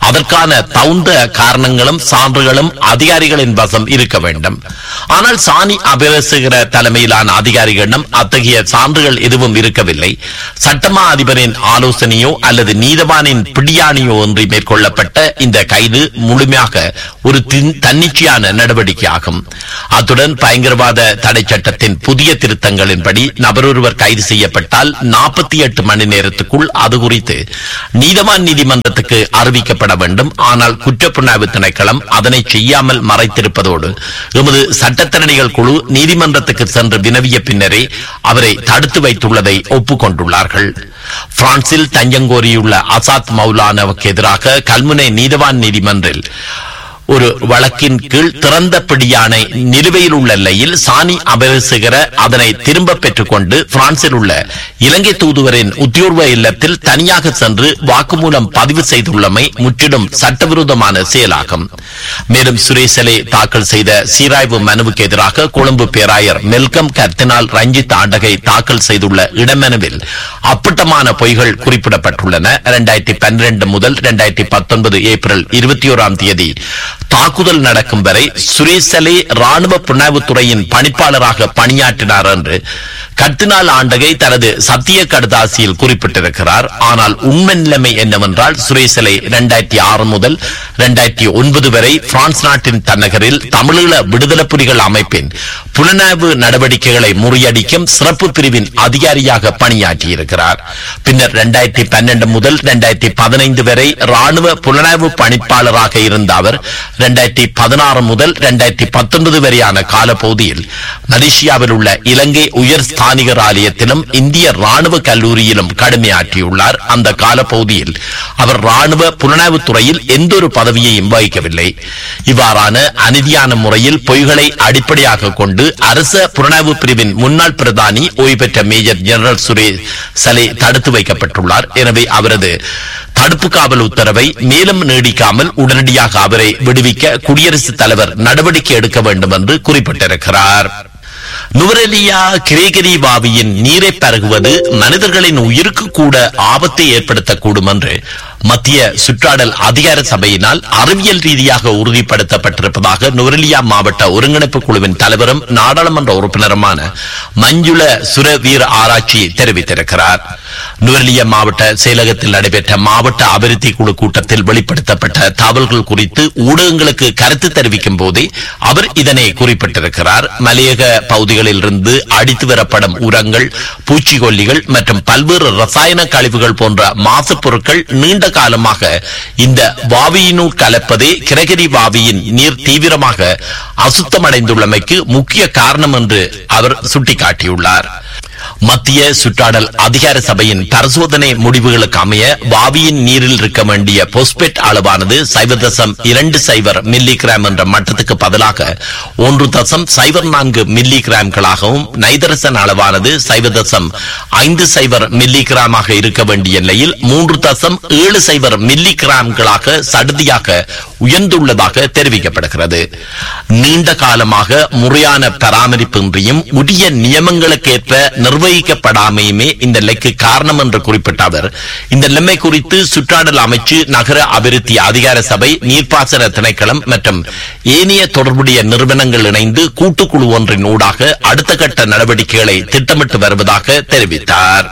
Speaker 7: அதற்கான தகுந்த காரணங்களும் சான்றுகளும் அதிகாரிகளின் வசம் இருக்க வேண்டும் ஆனால் சாணி அபிரசுகிற தலைமையிலான அதிகாரிகளிடம் அத்தகைய சான்றுகள் எதுவும் இருக்கவில்லை சட்டமா அதிபரின் ஆலோசனையோ அல்லது நீதவானின் பிடியாணியோ ஒன்றி மேற்கொள்ளப்பட்ட இந்த கைது முழுமையாக ஒரு தின்- தன்னிச்சையான நடவடிக்கையாகும் அத்துடன் பயங்கரவாத தடை சட்டத்தின் புதிய திருத்தங்களின்படி நபரொருவர் கைது செய்யப்பட்டால் நாற்பத்தி எட்டு மணி நேரத்துக்குள் அது குறித்து நீதவான் நீதிமன்றத்துக்கு அறிவிக்கப்பட வேண்டும் ஆனால் குற்றப்புலனாய்வு திணைக்களம் அதனை செய்யாமல் மறைத்திருப்பதோடு எமது சட்டத்தரணிகள் குழு நீதிமன்றத்துக்கு சென்று வினவிய பின்னரே அவரை தடுத்து வைத்துள்ளதை ஒப்புக்கொண்டுள்ளார்கள் பிரான்சில் தஞ்சம் கோரியுள்ள அசாத் மௌலானாவுக்கு எதிராக கல்முனை நீதவான் நீதிமன்றில் ஒரு வழக்கின் கீழ் திறந்த பிடியானை நிலுவையில் உள்ள நிலையில் சாணி அபரிசுகிற அதனை திரும்ப பெற்றுக்கொண்டு பிரான்சில் உள்ள இலங்கை தூதுவரின் உத்தியோர்வ இல்லத்தில் தனியாக சென்று வாக்குமூலம் பதிவு செய்துள்ளமை முற்றிலும் சட்டவிரோதமான செயலாகும் மேலும் சுரேசலை தாக்கல் செய்த சீராய்வு மனுவுக்கு எதிராக கொழும்பு பேராயர் மெல்கம் கர்த்தினால் ரஞ்சித் ஆண்டகை தாக்கல் செய்துள்ள இடமனுவில் அப்பட்டமான பொய்கள் குறிப்பிடப்பட்டுள்ளன இரண்டாயிரத்தி பன்னிரண்டு முதல் இரண்டாயிரத்தி பத்தொன்பது ஏப்ரல் இருபத்தி ஓராம் தேதி தாக்குதல் நடக்கும் வரை சுரேசலே ராணுவ புலனாய்வுத்துறையின் பணிப்பாளராக பணியாற்றினார் என்று கர்தினால் ஆண்டகை தனது சத்திய கடுதாசியில் குறிப்பிட்டிருக்கிறார் ஆனால் உண்மை நிலைமை என்னவென்றால் சுரேசலை இரண்டாயிரத்தி ஆறு முதல் இரண்டாயிரத்தி ஒன்பது வரை பிரான்ஸ் நாட்டின் தன்னகரில் தமிழீழ விடுதலை புலிகள் அமைப்பின் புலனாய்வு நடவடிக்கைகளை முறியடிக்கும் சிறப்பு பிரிவின் அதிகாரியாக பணியாற்றியிருக்கிறார் பின்னர் இரண்டாயிரத்தி பன்னெண்டு முதல் இரண்டாயிரத்தி பதினைந்து வரை ராணுவ புலனாய்வு பணிப்பாளராக இருந்த அவர் இரண்டாயிரத்தி பதினாறு முதல் இரண்டாயிரத்தி பத்தொன்பது வரையான காலப்பகுதியில் மலேசியாவில் உள்ள இலங்கை உயர் ஸ்தானிகர் ஆலயத்திலும் இந்திய ராணுவ கல்லூரியிலும் கடமையாற்றியுள்ளார் அந்த காலப்பகுதியில் அவர் ராணுவ புலனாய்வுத் துறையில் எந்த ஒரு பதவியையும் வகிக்கவில்லை இவ்வாறான அநீதியான முறையில் பொய்களை அடிப்படையாக கொண்டு அரச புலனாய்வு பிரிவின் முன்னாள் பிரதானி ஓய்வு பெற்ற மேஜர் ஜெனரல் சுரேஷ் சலே தடுத்து வைக்கப்பட்டுள்ளார் எனவே அவரது தடுப்பு காவல் உத்தரவை மேலும் நீடிக்காமல் உடனடியாக அவரை விடுவிக்க குடியரசுத் தலைவர் நடவடிக்கை எடுக்க வேண்டும் என்று குறிப்பிட்டிருக்கிறார் நுவரெலியா கிரேகரி வாவியின் நீரை பருகுவது மனிதர்களின் உயிருக்கு கூட ஆபத்தை ஏற்படுத்தக்கூடும் என்று மத்திய சுற்றாடல் அதிகார சபையினால் அறிவியல் ரீதியாக உறுதிப்படுத்தப்பட்டிருப்பதாக நுவரெலியா மாவட்ட ஒருங்கிணைப்பு குழுவின் தலைவரும் நாடாளுமன்ற உறுப்பினருமான மஞ்சுள சுரவீர் ஆராய்ச்சி தெரிவித்திருக்கிறார் நுவரெலியா மாவட்ட செயலகத்தில் நடைபெற்ற மாவட்ட அபிவிருத்தி குழு கூட்டத்தில் வெளிப்படுத்தப்பட்ட தகவல்கள் குறித்து ஊடகங்களுக்கு கருத்து தெரிவிக்கும் போதே அவர் இதனை குறிப்பிட்டிருக்கிறார் மலையக பகுதிகளில் இருந்து அடித்து வரப்படும் உரங்கள் பூச்சிக்கொல்லிகள் மற்றும் பல்வேறு ரசாயன கழிவுகள் போன்ற மாசுப் பொருட்கள் நீண்ட காலமாக இந்த வாவியினுள் கலப்பதே கிரகரி வாவியின் நீர் தீவிரமாக அசுத்தமடைந்துள்ளமைக்கு முக்கிய காரணம் என்று அவர் சுட்டிக்காட்டியுள்ளார் மத்திய சுற்றாடல் அதிகார சபையின் பரிசோதனை முடிவுகளுக்கு அமைய வாவியின் நீரில் இருக்க வேண்டிய பொஸ்பெட் அளவானது சைவ தசம் இரண்டு சைவர் மில்லி கிராம் என்ற மட்டத்துக்கு பதிலாக ஒன்று தசம் சைவர் நான்கு மில்லி கிராம்களாகவும் நைதரசன் அளவானது சைவ தசம் ஐந்து சைவர் மில்லி கிராமாக இருக்க வேண்டிய நிலையில் மூன்று தசம் ஏழு சைவர் மில்லி கிராம்களாக சடுதியாக உயர்ந்துள்ளதாக தெரிவிக்கப்படுகிறது நீண்ட காலமாக முறையான பராமரிப்பின்றியும் உரிய நியமங்களுக்கேற்ப நிர்வகிக்கப்படாமையுமே இந்த நிலைக்கு காரணம் என்று குறிப்பிட்ட அவர் இந்த நிலைமை குறித்து சுற்றாடல் அமைச்சு நகர அபிவிருத்தி அதிகார சபை நீர்ப்பாசன திணைக்களம் மற்றும் ஏனைய தொடர்புடைய நிறுவனங்கள் இணைந்து கூட்டுக்குழு ஒன்றின் ஊடாக அடுத்த கட்ட நடவடிக்கைகளை திட்டமிட்டு வருவதாக தெரிவித்தார்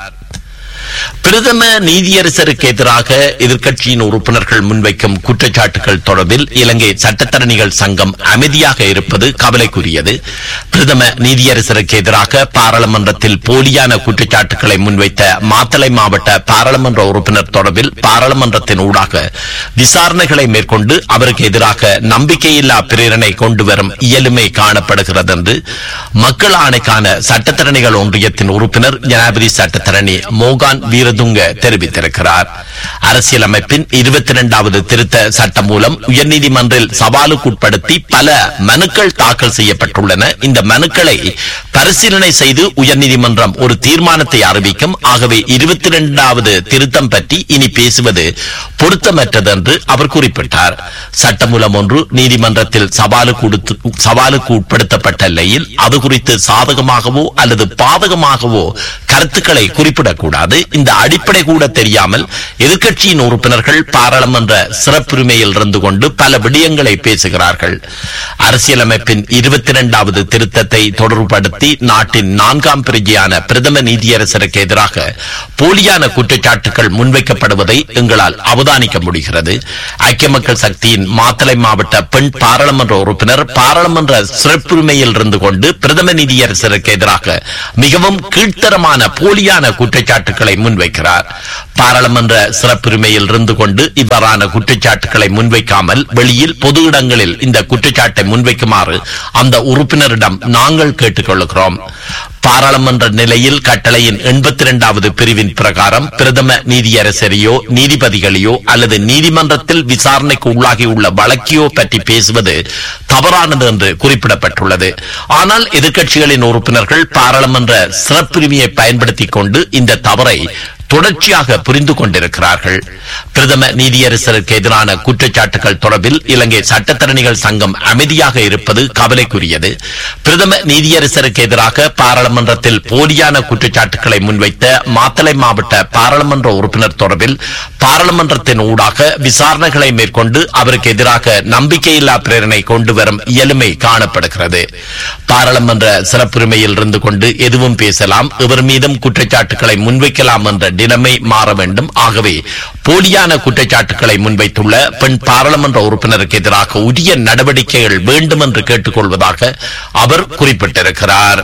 Speaker 7: பிரதம நீதியரசருக்கு எதிராக எதிர்க்கட்சியின் உறுப்பினர்கள் முன்வைக்கும் குற்றச்சாட்டுகள் தொடர்பில் இலங்கை சட்டத்தரணிகள் சங்கம் அமைதியாக இருப்பது கவலைக்குரியது பிரதம நீதியரசருக்கு எதிராக பாராளுமன்றத்தில் போலியான குற்றச்சாட்டுகளை முன்வைத்த மாத்தளை மாவட்ட பாராளுமன்ற உறுப்பினர் தொடர்பில் பாராளுமன்றத்தின் ஊடாக விசாரணைகளை மேற்கொண்டு அவருக்கு எதிராக நம்பிக்கையில்லா பிரேரணை கொண்டு வரும் இயலுமை காணப்படுகிறது என்று மக்கள் ஆணைக்கான சட்டத்தரணிகள் ஒன்றியத்தின் உறுப்பினர் ஜனாதிபதி சட்டத்தரணி மோகான் வீரதுங்க தெரிவித்திருக்கிறார் அரசியலமைப்பின் இருபத்தி இரண்டாவது திருத்த சட்டம் மூலம் உயர்நீதிமன்றில் சவாலுக்குட்படுத்தி பல மனுக்கள் தாக்கல் செய்யப்பட்டுள்ளன இந்த மனுக்களை பரிசீலனை செய்து உயர்நீதிமன்றம் ஒரு தீர்மானத்தை அறிவிக்கும் ஆகவே இருபத்தி இரண்டாவது திருத்தம் பற்றி இனி பேசுவது பொருத்தமற்றது என்று அவர் குறிப்பிட்டார் சட்டமூலம் ஒன்று நீதிமன்றத்தில் சவாலுக்கு உடுத்து- சவாலுக்கு உட்படுத்தப்பட்ட நிலையில் அது குறித்து சாதகமாகவோ அல்லது பாதகமாகவோ கருத்துக்களை குறிப்பிடக்கூடாது இந்த அடிப்படை கூட தெரியாமல் எதிர்க்கட்சியின் உறுப்பினர்கள் பாராளுமன்ற சிறப்புரிமையில் இருந்து கொண்டு பல விடயங்களை பேசுகிறார்கள் அரசியலமைப்பின் இருபத்தி இரண்டாவது திருத்தத்தை தொடர்புபடுத்தி நாட்டின் நான்காம் பிரஜையான பிரதம நீதியரசருக்கு எதிராக போலியான குற்றச்சாட்டுகள் முன்வைக்கப்படுவதை எங்களால் அவதானிக்க முடிகிறது ஐக்கிய மக்கள் சக்தியின் மாத்தளை மாவட்ட பெண் பாராளுமன்ற உறுப்பினர் பாராளுமன்ற சிறப்புரிமையில் இருந்து கொண்டு பிரதம நீதியரசருக்கு எதிராக மிகவும் கீழ்த்தரமான போலியான குற்றச்சாட்டுகளை முன்வைக்கிறார் பாராளுமன்ற சிறப்புரிமையில் இருந்து கொண்டு இவ்வாறான குற்றச்சாட்டுகளை முன்வைக்காமல் வெளியில் பொது இடங்களில் இந்த குற்றச்சாட்டை முன்வைக்குமாறு அந்த உறுப்பினரிடம் நாங்கள் கேட்டுக்கொள்கிறோம் பாராளுமன்ற நிலையில் கட்டளையின் எண்பத்தி இரண்டாவது பிரிவின் பிரகாரம் பிரதம நீதியரசரையோ நீதிபதிகளையோ அல்லது நீதிமன்றத்தில் விசாரணைக்கு உள்ளாகியுள்ள வழக்கையோ பற்றி பேசுவது தவறானது என்று குறிப்பிடப்பட்டுள்ளது ஆனால் எதிர்க்கட்சிகளின் உறுப்பினர்கள் பாராளுமன்ற சிறப்புரிமையை பயன்படுத்திக் கொண்டு இந்த தவறை தொடர்ச்சியாக புரிந்து கொண்டிருக்கிறார்கள் பிரதம நீதியரசருக்கு எதிரான குற்றச்சாட்டுகள் தொடர்பில் இலங்கை சட்டத்தரணிகள் சங்கம் அமைதியாக இருப்பது கவலைக்குரியது பிரதம நீதியரசருக்கு எதிராக பாராளுமன்றத்தில் போலியான குற்றச்சாட்டுகளை முன்வைத்த மாத்தளை மாவட்ட பாராளுமன்ற உறுப்பினர் தொடர்பில் பாராளுமன்றத்தின் ஊடாக விசாரணைகளை மேற்கொண்டு அவருக்கு எதிராக நம்பிக்கையில்லா பிரேரணை கொண்டு வரும் இயலுமை காணப்படுகிறது பாராளுமன்ற சிறப்புரிமையில் இருந்து கொண்டு எதுவும் பேசலாம் இவர் மீதும் குற்றச்சாட்டுகளை முன்வைக்கலாம் என்ற நிலைமை மாற வேண்டும் ஆகவே போலியான குற்றச்சாட்டுகளை முன்வைத்துள்ள பெண் பாராளுமன்ற உறுப்பினருக்கு எதிராக உரிய நடவடிக்கைகள் வேண்டும் என்று கேட்டுக்கொள்வதாக அவர் குறிப்பிட்டிருக்கிறார்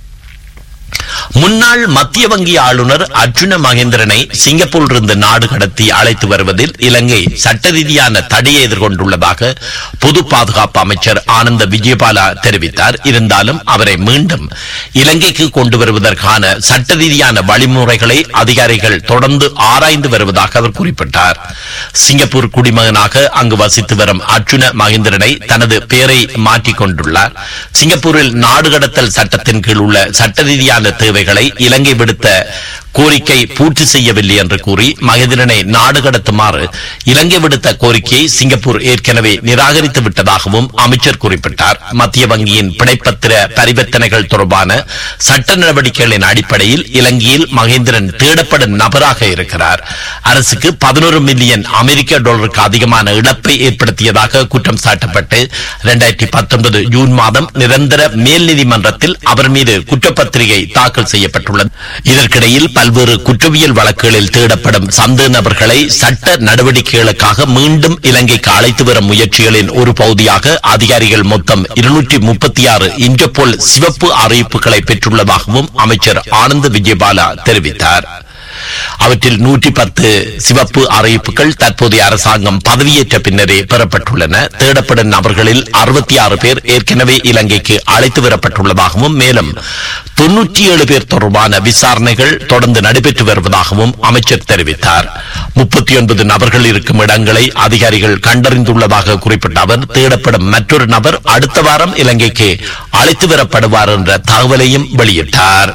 Speaker 7: முன்னாள் மத்திய வங்கி ஆளுநர் அர்ஜுன மகேந்திரனை சிங்கப்பூரிலிருந்து நாடு கடத்தி அழைத்து வருவதில் இலங்கை சட்ட ரீதியான தடையை எதிர்கொண்டுள்ளதாக பொது பாதுகாப்பு அமைச்சர் ஆனந்த விஜயபாலா தெரிவித்தார் இருந்தாலும் அவரை மீண்டும் இலங்கைக்கு கொண்டு வருவதற்கான சட்ட ரீதியான வழிமுறைகளை அதிகாரிகள் தொடர்ந்து ஆராய்ந்து வருவதாக அவர் குறிப்பிட்டார் சிங்கப்பூர் குடிமகனாக அங்கு வசித்து வரும் அர்ஜுன மகேந்திரனை தனது பெயரை மாற்றிக் கொண்டுள்ளார் சிங்கப்பூரில் நாடு கடத்தல் சட்டத்தின் கீழ் உள்ள சட்ட ரீதியான தேவைகளை இலங்கை விடுத்த கோரிக்கை பூர்த்தி செய்யவில்லை என்று கூறி மகேந்திரனை நாடு கடத்துமாறு இலங்கை விடுத்த கோரிக்கையை சிங்கப்பூர் ஏற்கனவே நிராகரித்து விட்டதாகவும் அமைச்சர் குறிப்பிட்டார் மத்திய வங்கியின் பிணைப்பத்திர பரிவர்த்தனைகள் தொடர்பான சட்ட நடவடிக்கைகளின் அடிப்படையில் இலங்கையில் மகேந்திரன் தேடப்படும் நபராக இருக்கிறார் அரசுக்கு பதினோரு மில்லியன் அமெரிக்க டாலருக்கு அதிகமான இழப்பை ஏற்படுத்தியதாக குற்றம் சாட்டப்பட்டு இரண்டாயிரத்தி பத்தொன்பது ஜூன் மாதம் நிரந்தர மேல் நீதிமன்றத்தில் அவர் மீது குற்றப்பத்திரிகை தாக்கல் செய்யப்பட்டுள்ளது இதற்கிடையில் பல்வேறு குற்றவியல் வழக்குகளில் தேடப்படும் சந்தேக நபர்களை சட்ட நடவடிக்கைகளுக்காக மீண்டும் இலங்கைக்கு அழைத்து வரும் முயற்சிகளின் ஒரு பகுதியாக அதிகாரிகள் மொத்தம் இருநூற்றி முப்பத்தி ஆறு இன்டர்போல் சிவப்பு அறிவிப்புகளை பெற்றுள்ளதாகவும் அமைச்சர் ஆனந்த் விஜயபாலா தெரிவித்தார் அவற்றில் நூற்றி பத்து சிவப்பு அறிவிப்புகள் தற்போதைய அரசாங்கம் பதவியேற்ற பின்னரே பெறப்பட்டுள்ளன தேடப்படும் நபர்களில் அறுபத்தி ஆறு பேர் ஏற்கனவே இலங்கைக்கு அழைத்து வரப்பட்டுள்ளதாகவும் மேலும் தொன்னூற்றி ஏழு பேர் தொடர்பான விசாரணைகள் தொடர்ந்து நடைபெற்று வருவதாகவும் அமைச்சர் தெரிவித்தார் முப்பத்தி ஒன்பது நபர்கள் இருக்கும் இடங்களை அதிகாரிகள் கண்டறிந்துள்ளதாக குறிப்பிட்ட அவர் தேடப்படும் மற்றொரு நபர் அடுத்த வாரம் இலங்கைக்கு அழைத்து வரப்படுவார் என்ற தகவலையும் வெளியிட்டார்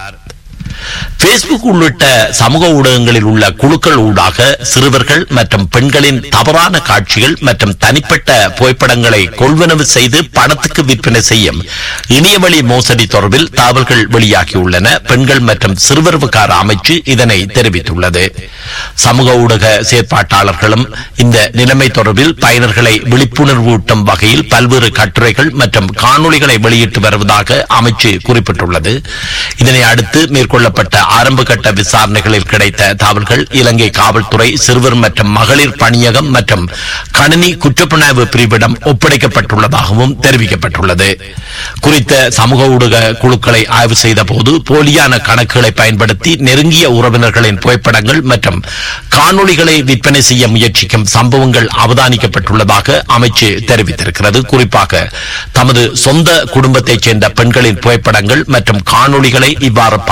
Speaker 7: பேஸ்புக் உள்ளிட்ட சமூக ஊடகங்களில் உள்ள குழுக்கள் ஊடாக சிறுவர்கள் மற்றும் பெண்களின் தவறான காட்சிகள் மற்றும் தனிப்பட்ட புகைப்படங்களை கொள்வனவு செய்து பணத்துக்கு விற்பனை செய்யும் இணையவழி மோசடி தொடர்பில் தகவல்கள் வெளியாகியுள்ளன பெண்கள் மற்றும் சிறுவர் விகார அமைச்சு இதனை தெரிவித்துள்ளது சமூக ஊடக செயற்பாட்டாளர்களும் இந்த நிலைமை தொடர்பில் பயனர்களை விழிப்புணர்வூட்டும் வகையில் பல்வேறு கட்டுரைகள் மற்றும் காணொளிகளை வெளியிட்டு வருவதாக அமைச்சு குறிப்பிட்டுள்ளது இதனை அடுத்து மேற்கொள்ளப்பட்ட ஆரம்ப கட்ட விசாரணைகளில் கிடைத்த தகவல்கள் இலங்கை காவல்துறை சிறுவர் மற்றும் மகளிர் பணியகம் மற்றும் கணினி குற்றப்புலனாய்வு பிரிவிடம் ஒப்படைக்கப்பட்டுள்ளதாகவும் தெரிவிக்கப்பட்டுள்ளது குறித்த சமூக ஊடக குழுக்களை ஆய்வு செய்த போது போலியான கணக்குகளை பயன்படுத்தி நெருங்கிய உறவினர்களின் புகைப்படங்கள் மற்றும் காணொளிகளை விற்பனை செய்ய முயற்சிக்கும் சம்பவங்கள் அவதானிக்கப்பட்டுள்ளதாக அமைச்சு தெரிவித்திருக்கிறது குறிப்பாக தமது சொந்த குடும்பத்தைச் சேர்ந்த பெண்களின் புகைப்படங்கள் மற்றும் காணொளிகளை இவ்வாறு பகிர்ந்து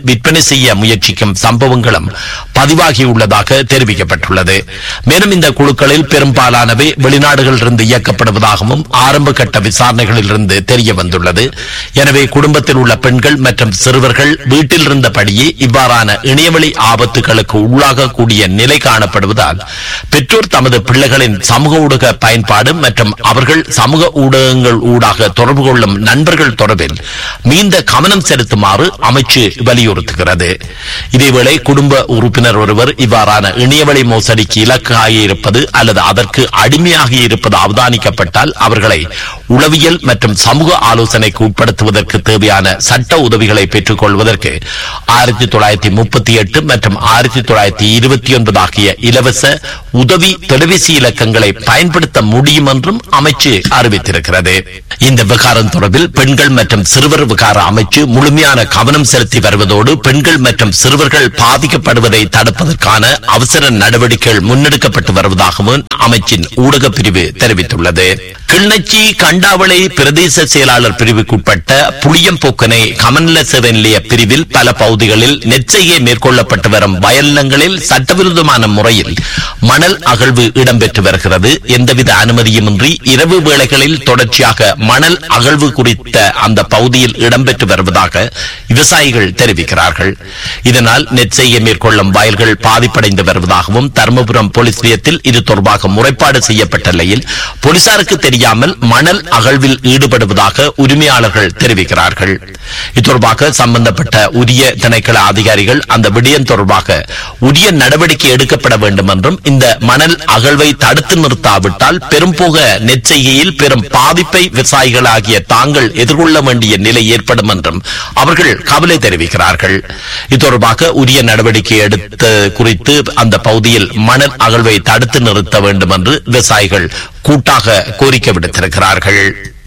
Speaker 7: விற்பனை செய்ய முயற்சிக்கும் சம்பவங்களும் பதிவாகியுள்ளதாக தெரிவிக்கப்பட்டுள்ளது மேலும் இந்த குழுக்களில் பெரும்பாலானவை வெளிநாடுகளிலிருந்து இயக்கப்படுவதாகவும் ஆரம்ப கட்ட விசாரணைகளிலிருந்து தெரிய வந்துள்ளது எனவே குடும்பத்தில் உள்ள பெண்கள் மற்றும் சிறுவர்கள் வீட்டில் இருந்தபடியே இவ்வாறான இணையவழி ஆபத்துகளுக்கு உள்ளாகக்கூடிய நிலை காணப்படுவதால் பெற்றோர் தமது பிள்ளைகளின் சமூக ஊடக பயன்பாடு மற்றும் அவர்கள் சமூக ஊடகங்கள் ஊடாக தொடர்பு கொள்ளும் நண்பர்கள் தொடர்பில் மீந்த கவனம் செலுத்துமாறு அமைச்சு வலியுறுத்துகிறது இதேவேளை குடும்ப உறுப்பினர் ஒருவர் இவ்வாறான இணையவழி மோசடிக்கு இலக்காகி இருப்பது அல்லது அதற்கு அடிமையாகி இருப்பது அவதானிக்கப்பட்டால் அவர்களை உளவியல் மற்றும் சமூக ஆலோசனைக்கு உட்படுத்துவதற்கு தேவையான சட்ட உதவிகளை பெற்றுக் கொள்வதற்கு ஆயிரத்தி தொள்ளாயிரத்தி முப்பத்தி எட்டு மற்றும் ஆயிரத்தி தொள்ளாயிரத்தி இருபத்தி ஒன்பது ஆகிய இலவச உதவி தொலைபேசி இலக்கங்களை பயன்படுத்த முடியும் என்றும் அமைச்சு அறிவித்திருக்கிறது இந்த விவகாரம் தொடர்பில் பெண்கள் மற்றும் சிறுவர் விவகார அமைச்சு முழுமையான கவனம் செலுத்தி வருவதோடு பெண்கள் மற்றும் சிறுவர்கள் பாதிக்கப்படுவதை தடுப்பதற்கான அவசர நடவடிக்கைகள் முன்னெடுக்கப்பட்டு வருவதாகவும் அமைச்சின் ஊடக பிரிவு தெரிவித்துள்ளது கிளிநொச்சி கண்டாவளை பிரதேச செயலாளர் பிரிவுக்குட்பட்ட புளியம்போக்கனை கமநல சேவை நிலைய பிரிவில் பல பகுதிகளில் நெற்செய்கை மேற்கொள்ளப்பட்டு வரும் வயல்லங்களில் சட்டவிரோதமான முறையில் மணல் அகழ்வு இடம்பெற்று வருகிறது எந்தவித அனுமதியுமின்றி இரவு வேளைகளில் தொடர்ச்சியாக மணல் அகழ்வு குறித்த அந்த பகுதியில் இடம்பெற்று வருவதாக விவசாயிகள் தெரிவிக்கிறார்கள் இதனால் நெற்செய்கை மேற்கொள்ளும் வயல்கள் பாதிப்படைந்து வருவதாகவும் தருமபுரம் போலீஸ் நிலையத்தில் இது தொடர்பாக முறைப்பாடு செய்யப்பட்ட நிலையில் போலீசாருக்கு தெரியாமல் மணல் அகழ்வில் ஈடுபடுவதாக உரிமையாளர்கள் தெரிவிக்கிறார்கள் இது தொடர்பாக சம்பந்தப்பட்ட உரிய திணைக்கள அதிகாரிகள் அந்த விடயம் தொடர்பாக உரிய நடவடிக்கை எடுக்கப்பட வேண்டும் என்றும் இந்த மணல் அகழ்வை தடுத்து நிறுத்தாவிட்டால் பெரும்போக நெற்செய்கையில் பெரும் பாதிப்பை விவசாயிகளாகிய தாங்கள் எதிர்கொள்ள வேண்டிய நிலை ஏற்படும் என்றும் அவர்கள் கவலை தெரிவிக்கிறார்கள் இது தொடர்பாக உரிய நடவடிக்கை எடுத்த குறித்து அந்த பகுதியில் மணல் அகழ்வை தடுத்து நிறுத்த வேண்டும் என்று விவசாயிகள் கூட்டாக கோரிக்கை விடுத்திருக்கிறார்கள்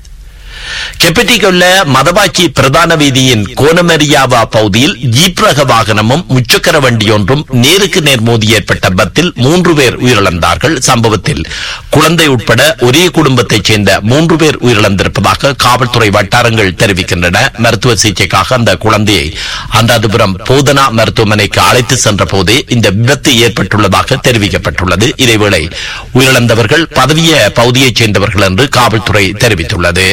Speaker 7: கெப்பட்டிக்குள்ள மதவாச்சி பிரதான வீதியின் கோனமரியாவா பகுதியில் ஜீப் ரக வாகனமும் முச்சக்கர வண்டியொன்றும் நேருக்கு நேர் மோதி ஏற்பட்ட பத்தில் மூன்று பேர் உயிரிழந்தார்கள் சம்பவத்தில் குழந்தை உட்பட ஒரே குடும்பத்தைச் சேர்ந்த மூன்று பேர் உயிரிழந்திருப்பதாக காவல்துறை வட்டாரங்கள் தெரிவிக்கின்றன மருத்துவ சிகிச்சைக்காக அந்த குழந்தையை அந்தாதிபுரம் போதனா மருத்துவமனைக்கு அழைத்து சென்ற போதே இந்த விபத்து ஏற்பட்டுள்ளதாக தெரிவிக்கப்பட்டுள்ளது இதேவேளை உயிரிழந்தவர்கள் பதவிய பகுதியைச் சேர்ந்தவர்கள் என்று காவல்துறை தெரிவித்துள்ளது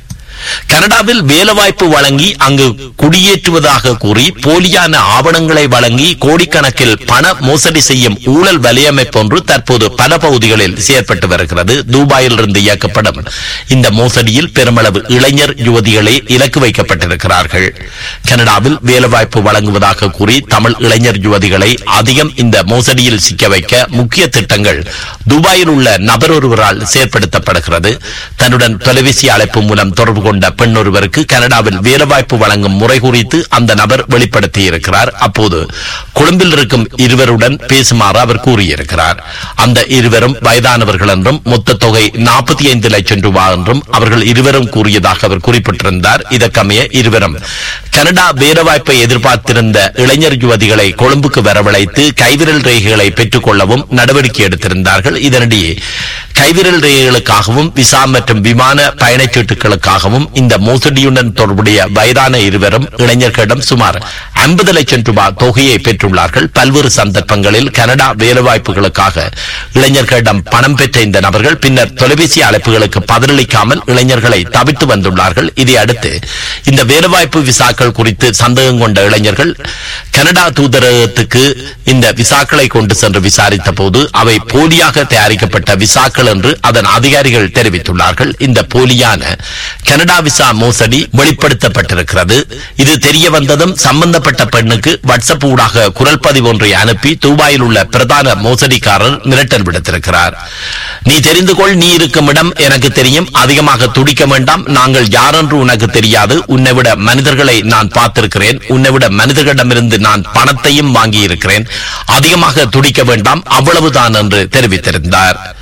Speaker 7: கனடாவில் வேலைவாய்ப்பு வழங்கி அங்கு குடியேற்றுவதாக கூறி போலியான ஆவணங்களை வழங்கி கோடிக்கணக்கில் பண மோசடி செய்யும் ஊழல் வலையமைப்பு ஒன்று தற்போது பல பகுதிகளில் செயற்பட்டு வருகிறது துபாயில் இருந்து இயக்கப்படும் இந்த மோசடியில் பெருமளவு இளைஞர் யுவதிகளே இலக்கு வைக்கப்பட்டிருக்கிறார்கள் கனடாவில் வேலைவாய்ப்பு வழங்குவதாக கூறி தமிழ் இளைஞர் யுவதிகளை அதிகம் இந்த மோசடியில் சிக்க வைக்க முக்கிய திட்டங்கள் துபாயில் உள்ள நபர் ஒருவரால் செயற்படுத்தப்படுகிறது தன்னுடன் தொலைபேசி அழைப்பு மூலம் தொடர்பு கொண்ட பெண் ஒருவருக்கு கனடாவில் வேலைவாய்ப்பு வழங்கும் முறை குறித்து அந்த நபர் வெளிப்படுத்தி இருக்கிறார் அப்போது கொழும்பில் இருக்கும் இருவருடன் பேசுமாறு அவர் கூறியிருக்கிறார் அந்த இருவரும் வயதானவர்கள் என்றும் மொத்த தொகை நாற்பத்தி ஐந்து லட்சம் ரூபாய் என்றும் அவர்கள் இருவரும் கூறியதாக அவர் குறிப்பிட்டிருந்தார் இதற்கமைய இருவரும் கனடா வேலைவாய்ப்பை எதிர்பார்த்திருந்த இளைஞர் யுவதிகளை கொழும்புக்கு வரவழைத்து கைவிரல் ரேகைகளை பெற்றுக் கொள்ளவும் நடவடிக்கை எடுத்திருந்தார்கள் இதனிடையே கைவிரல் ரேகைகளுக்காகவும் விசா மற்றும் விமான பயணச்சீட்டுகளுக்காகவும் இந்த மோசடியுடன் தொடர்புடைய வயதான இருவரும் இளைஞர்களிடம் சுமார் ஐம்பது லட்சம் ரூபாய் தொகையை பெற்றுள்ளார்கள் பல்வேறு சந்தர்ப்பங்களில் கனடா வேலைவாய்ப்புகளுக்காக இளைஞர்களிடம் பணம் பெற்ற இந்த நபர்கள் பின்னர் தொலைபேசி அழைப்புகளுக்கு பதிலளிக்காமல் இளைஞர்களை தவிர்த்து வந்துள்ளார்கள் இதை அடுத்து இந்த வேலைவாய்ப்பு விசாக்கள் குறித்து சந்தேகம் கொண்ட இளைஞர்கள் கனடா தூதரகத்துக்கு இந்த விசாக்களை கொண்டு சென்று விசாரித்த போது அவை போலியாக தயாரிக்கப்பட்ட விசாக்கள் என்று அதன் அதிகாரிகள் தெரிவித்துள்ளார்கள் இந்த போலியான கனடா விசா மோசடி வெளிப்படுத்தப்பட்டிருக்கிறது இது தெரிய வந்ததும் சம்பந்தப்பட்ட பெண்ணுக்கு வாட்ஸ்அப் ஊடாக குரல் பதிவு ஒன்றை அனுப்பி துபாயில் உள்ள பிரதான மோசடிக்காரர் மிரட்டல் விடுத்திருக்கிறார் நீ தெரிந்து கொள் நீ இருக்கும் இடம் எனக்கு தெரியும் அதிகமாக துடிக்க வேண்டாம் நாங்கள் யாரென்று உனக்கு தெரியாது உன்னை விட மனிதர்களை நான் பார்த்திருக்கிறேன் உன்னை விட மனிதர்களிடமிருந்து நான் பணத்தையும் வாங்கி இருக்கிறேன் அதிகமாக துடிக்க வேண்டாம் அவ்வளவுதான் என்று தெரிவித்திருந்தார் இந்த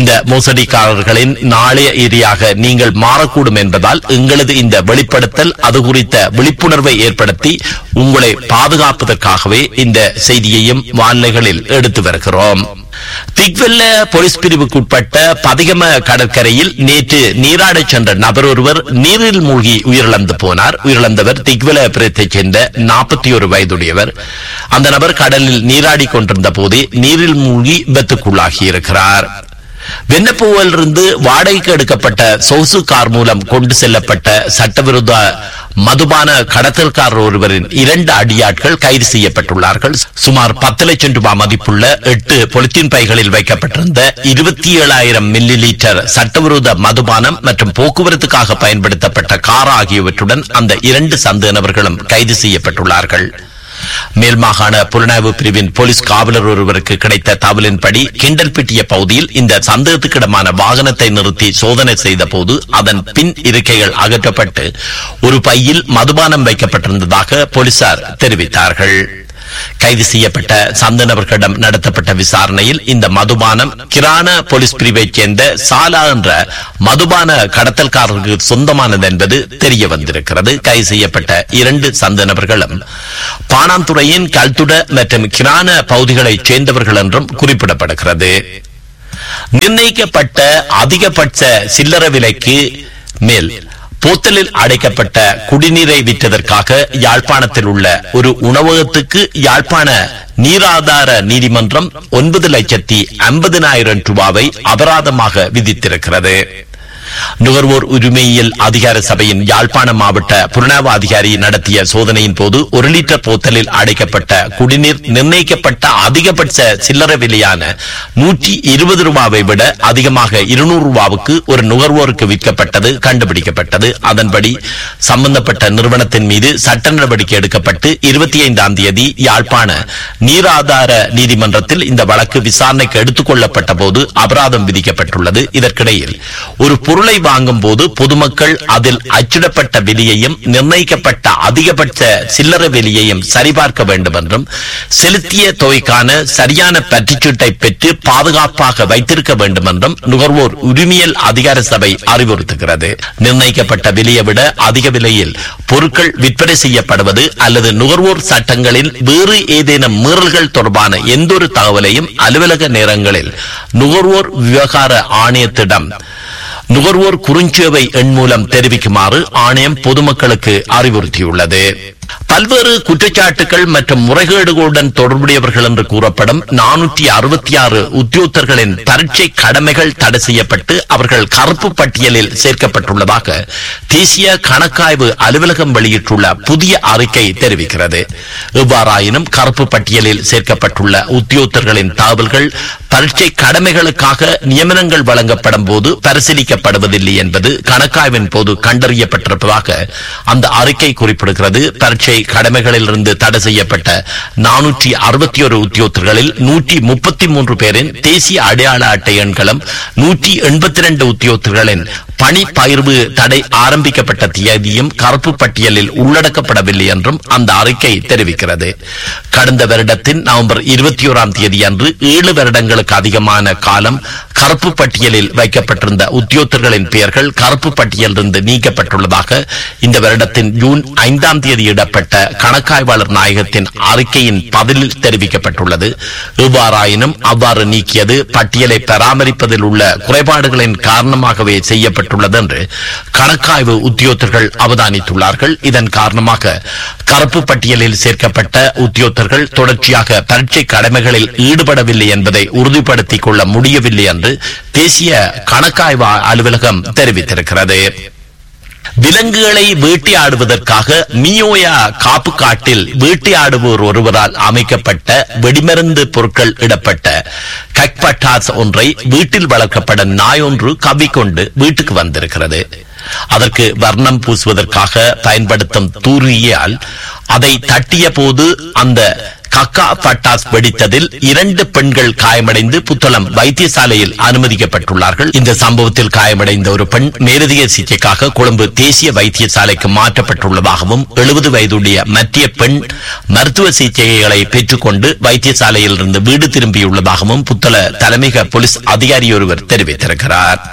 Speaker 7: இந்த மோசடிக்காரர்களின் நாளைய எதிரியாக நீங்கள் மாறக்கூடும் என்பதால் எங்களது இந்த வெளிப்படுத்தல் அது குறித்த விழிப்புணர்வை ஏற்படுத்தி உங்களை பாதுகாப்பதற்காகவே இந்த செய்தியையும் வானிலைகளில் எடுத்து வருகிறோம் திக்வெல்ல போலீஸ் பிரிவுக்குட்பட்ட பதிகம கடற்கரையில் நேற்று நீராடச் சென்ற நபர் ஒருவர் நீரில் மூழ்கி உயிரிழந்து போனார் உயிரிழந்தவர் திக்வெல பிரித்தைச் சேர்ந்த நாற்பத்தி ஒரு வயதுடையவர் அந்த நபர் கடலில் நீராடி கொண்டிருந்த போதே நீரில் மூழ்கி விபத்துக்குள்ளாகி இருக்கிறார் வெண்ணப்பூவிலிருந்து வாடகைக்கு எடுக்கப்பட்ட சொகுசு கார் மூலம் கொண்டு செல்லப்பட்ட சட்டவிரோத மதுபான கடத்தல்காரர் ஒருவரின் இரண்டு அடியாட்கள் கைது செய்யப்பட்டுள்ளார்கள் சுமார் பத்து லட்சம் ரூபாய் மதிப்புள்ள எட்டு பொலித்தீன் பைகளில் வைக்கப்பட்டிருந்த இருபத்தி ஏழாயிரம் மில்லி லிட்டர் சட்டவிரோத மதுபானம் மற்றும் போக்குவரத்துக்காக பயன்படுத்தப்பட்ட கார் ஆகியவற்றுடன் அந்த இரண்டு சந்தேக நபர்களும் கைது செய்யப்பட்டுள்ளார்கள் மேல் மாகாண புலனாய்வு பிரிவின் போலீஸ் காவலர் ஒருவருக்கு கிடைத்த தகவலின்படி கிண்டல்பிட்டிய பகுதியில் இந்த சந்தேகத்துக்கிடமான வாகனத்தை நிறுத்தி சோதனை செய்த போது அதன் பின் இருக்கைகள் அகற்றப்பட்டு ஒரு பையில் மதுபானம் வைக்கப்பட்டிருந்ததாக போலீசார் தெரிவித்தார்கள் கைது செய்யப்பட்ட சந்த நபர்களிடம் நடத்தப்பட்ட விசாரணையில் இந்த மதுபானம் கிரான போலீஸ் பிரிவைச் சேர்ந்த சாலா என்ற மதுபான கடத்தல்காரருக்கு சொந்தமானது என்பது தெரிய வந்திருக்கிறது கைது செய்யப்பட்ட இரண்டு சந்த நபர்களும் பாணாந்துறையின் கல்துட மற்றும் கிரான பகுதிகளைச் சேர்ந்தவர்கள் என்றும் குறிப்பிடப்படுகிறது நிர்ணயிக்கப்பட்ட அதிகபட்ச சில்லறை விலைக்கு மேல் போத்தலில் அடைக்கப்பட்ட குடிநீரை விற்றதற்காக யாழ்ப்பாணத்தில் உள்ள ஒரு உணவகத்துக்கு யாழ்ப்பாண நீராதார நீதிமன்றம் ஒன்பது லட்சத்தி ஐம்பதினாயிரம் ரூபாவை அபராதமாக விதித்திருக்கிறது நுகர்வோர் உரிமையியல் அதிகார சபையின் யாழ்ப்பாண மாவட்ட புலனாய்வு அதிகாரி நடத்திய சோதனையின் போது ஒரு லிட்டர் போத்தலில் அடைக்கப்பட்ட குடிநீர் நிர்ணயிக்கப்பட்ட அதிகபட்ச சில்லறை விலையான நூற்றி இருபது ரூபாவை விட அதிகமாக இருநூறு ரூபாவுக்கு ஒரு நுகர்வோருக்கு விற்கப்பட்டது கண்டுபிடிக்கப்பட்டது அதன்படி சம்பந்தப்பட்ட நிறுவனத்தின் மீது சட்ட நடவடிக்கை எடுக்கப்பட்டு இருபத்தி ஐந்தாம் தேதி யாழ்ப்பாண நீராதார நீதிமன்றத்தில் இந்த வழக்கு விசாரணைக்கு எடுத்துக் கொள்ளப்பட்ட போது அபராதம் விதிக்கப்பட்டுள்ளது இதற்கிடையில் ஒரு பொருளை வாங்கும் போது பொதுமக்கள் அதில் அச்சிடப்பட்ட விலையையும் நிர்ணயிக்கப்பட்ட அதிகபட்ச சில்லறை விலையையும் சரிபார்க்க வேண்டும் என்றும் செலுத்திய தொகைக்கான சரியான பற்றுச்சீட்டை பெற்று பாதுகாப்பாக வைத்திருக்க வேண்டும் என்றும் நுகர்வோர் உரிமையல் அதிகார சபை அறிவுறுத்துகிறது நிர்ணயிக்கப்பட்ட விலையை விட அதிக விலையில் பொருட்கள் விற்பனை செய்யப்படுவது அல்லது நுகர்வோர் சட்டங்களில் வேறு ஏதேனும் மீறல்கள் தொடர்பான எந்தொரு தகவலையும் அலுவலக நேரங்களில் நுகர்வோர் விவகார ஆணையத்திடம் நுகர்வோர் குறுஞ்சேவை எண் மூலம் தெரிவிக்குமாறு ஆணையம் பொதுமக்களுக்கு அறிவுறுத்தியுள்ளது பல்வேறு குற்றச்சாட்டுகள் மற்றும் முறைகேடுகளுடன் தொடர்புடையவர்கள் என்று கூறப்படும் நானூற்றி அறுபத்தி ஆறு உத்தியோகத்தர்களின் பரீட்சை கடமைகள் தடை செய்யப்பட்டு அவர்கள் கருப்பு பட்டியலில் சேர்க்கப்பட்டுள்ளதாக தேசிய கணக்காய்வு அலுவலகம் வெளியிட்டுள்ள புதிய அறிக்கை தெரிவிக்கிறது எவ்வாறாயினும் கருப்பு பட்டியலில் சேர்க்கப்பட்டுள்ள உத்தியோகத்தர்களின் தகவல்கள் பரீட்சை கடமைகளுக்காக நியமனங்கள் வழங்கப்படும் போது பரிசீலிக்கப்படுவதில்லை என்பது கணக்காய்வின் போது கண்டறியப்பட்டிருப்பதாக அந்த அறிக்கை குறிப்பிடுகிறது பரீட்சை கடமைகளிலிருந்து தடை செய்யப்பட்ட நானூற்றி அறுபத்தி ஒரு உத்தியோகத்தர்களில் நூற்றி முப்பத்தி மூன்று பேரின் தேசிய அடையாள அட்டை எண்களும் நூற்றி எண்பத்தி ரெண்டு உத்தியோகத்தர்களின் பணி பகிர்வு தடை ஆரம்பிக்கப்பட்ட தேதியும் கருப்பு பட்டியலில் உள்ளடக்கப்படவில்லை என்றும் அந்த அறிக்கை தெரிவிக்கிறது கடந்த வருடத்தின் நவம்பர் இருபத்தி ஓராம் தேதி அன்று ஏழு வருடங்களுக்கு அதிகமான காலம் கருப்பு பட்டியலில் வைக்கப்பட்டிருந்த உத்தியோகத்தர்களின் பெயர்கள் கருப்பு பட்டியலிருந்து நீக்கப்பட்டுள்ளதாக இந்த வருடத்தின் ஜூன் ஐந்தாம் தேதி இடப்பட்ட கணக்காய்வாளர் நாயகத்தின் அறிக்கையின் பதிலில் தெரிவிக்கப்பட்டுள்ளது எவ்வாறாயினும் அவ்வாறு நீக்கியது பட்டியலை பராமரிப்பதில் உள்ள குறைபாடுகளின் காரணமாகவே செய்யப்பட்டுள்ளது என்று கணக்காய்வு உத்தியோகத்தர்கள் அவதானித்துள்ளார்கள் இதன் காரணமாக கருப்பு பட்டியலில் சேர்க்கப்பட்ட உத்தியோகத்தர்கள் தொடர்ச்சியாக பரீட்சை கடமைகளில் ஈடுபடவில்லை என்பதை உறுதிப்படுத்திக் கொள்ள முடியவில்லை என்று தேசிய கணக்காய்வு அலுவலகம் தெரிவித்திருக்கிறது விலங்குகளை வேட்டையாடுவதற்காக மியோயா காப்பு காட்டில் வேட்டையாடுவோர் ஒருவரால் அமைக்கப்பட்ட வெடிமருந்து பொருட்கள் இடப்பட்ட கக்பட்டாஸ் ஒன்றை வீட்டில் வளர்க்கப்பட நாய் ஒன்று கவ்விக்கொண்டு வீட்டுக்கு வந்திருக்கிறது அதற்கு வர்ணம் பூசுவதற்காக பயன்படுத்தும் தூரியால் அதை தட்டிய போது அந்த கக்கா பட்டாஸ் வெடித்ததில் இரண்டு பெண்கள் காயமடைந்து புத்தளம் வைத்தியசாலையில் அனுமதிக்கப்பட்டுள்ளார்கள் இந்த சம்பவத்தில் காயமடைந்த ஒரு பெண் மேலதிக சிகிச்சைக்காக கொழும்பு தேசிய வைத்தியசாலைக்கு மாற்றப்பட்டுள்ளதாகவும் எழுபது வயதுடைய மற்ற பெண் மருத்துவ சிகிச்சைகளை பெற்றுக்கொண்டு வைத்தியசாலையில் இருந்து வீடு திரும்பியுள்ளதாகவும் புத்தள தலைமையக போலீஸ் அதிகாரி ஒருவர் தெரிவித்திருக்கிறார்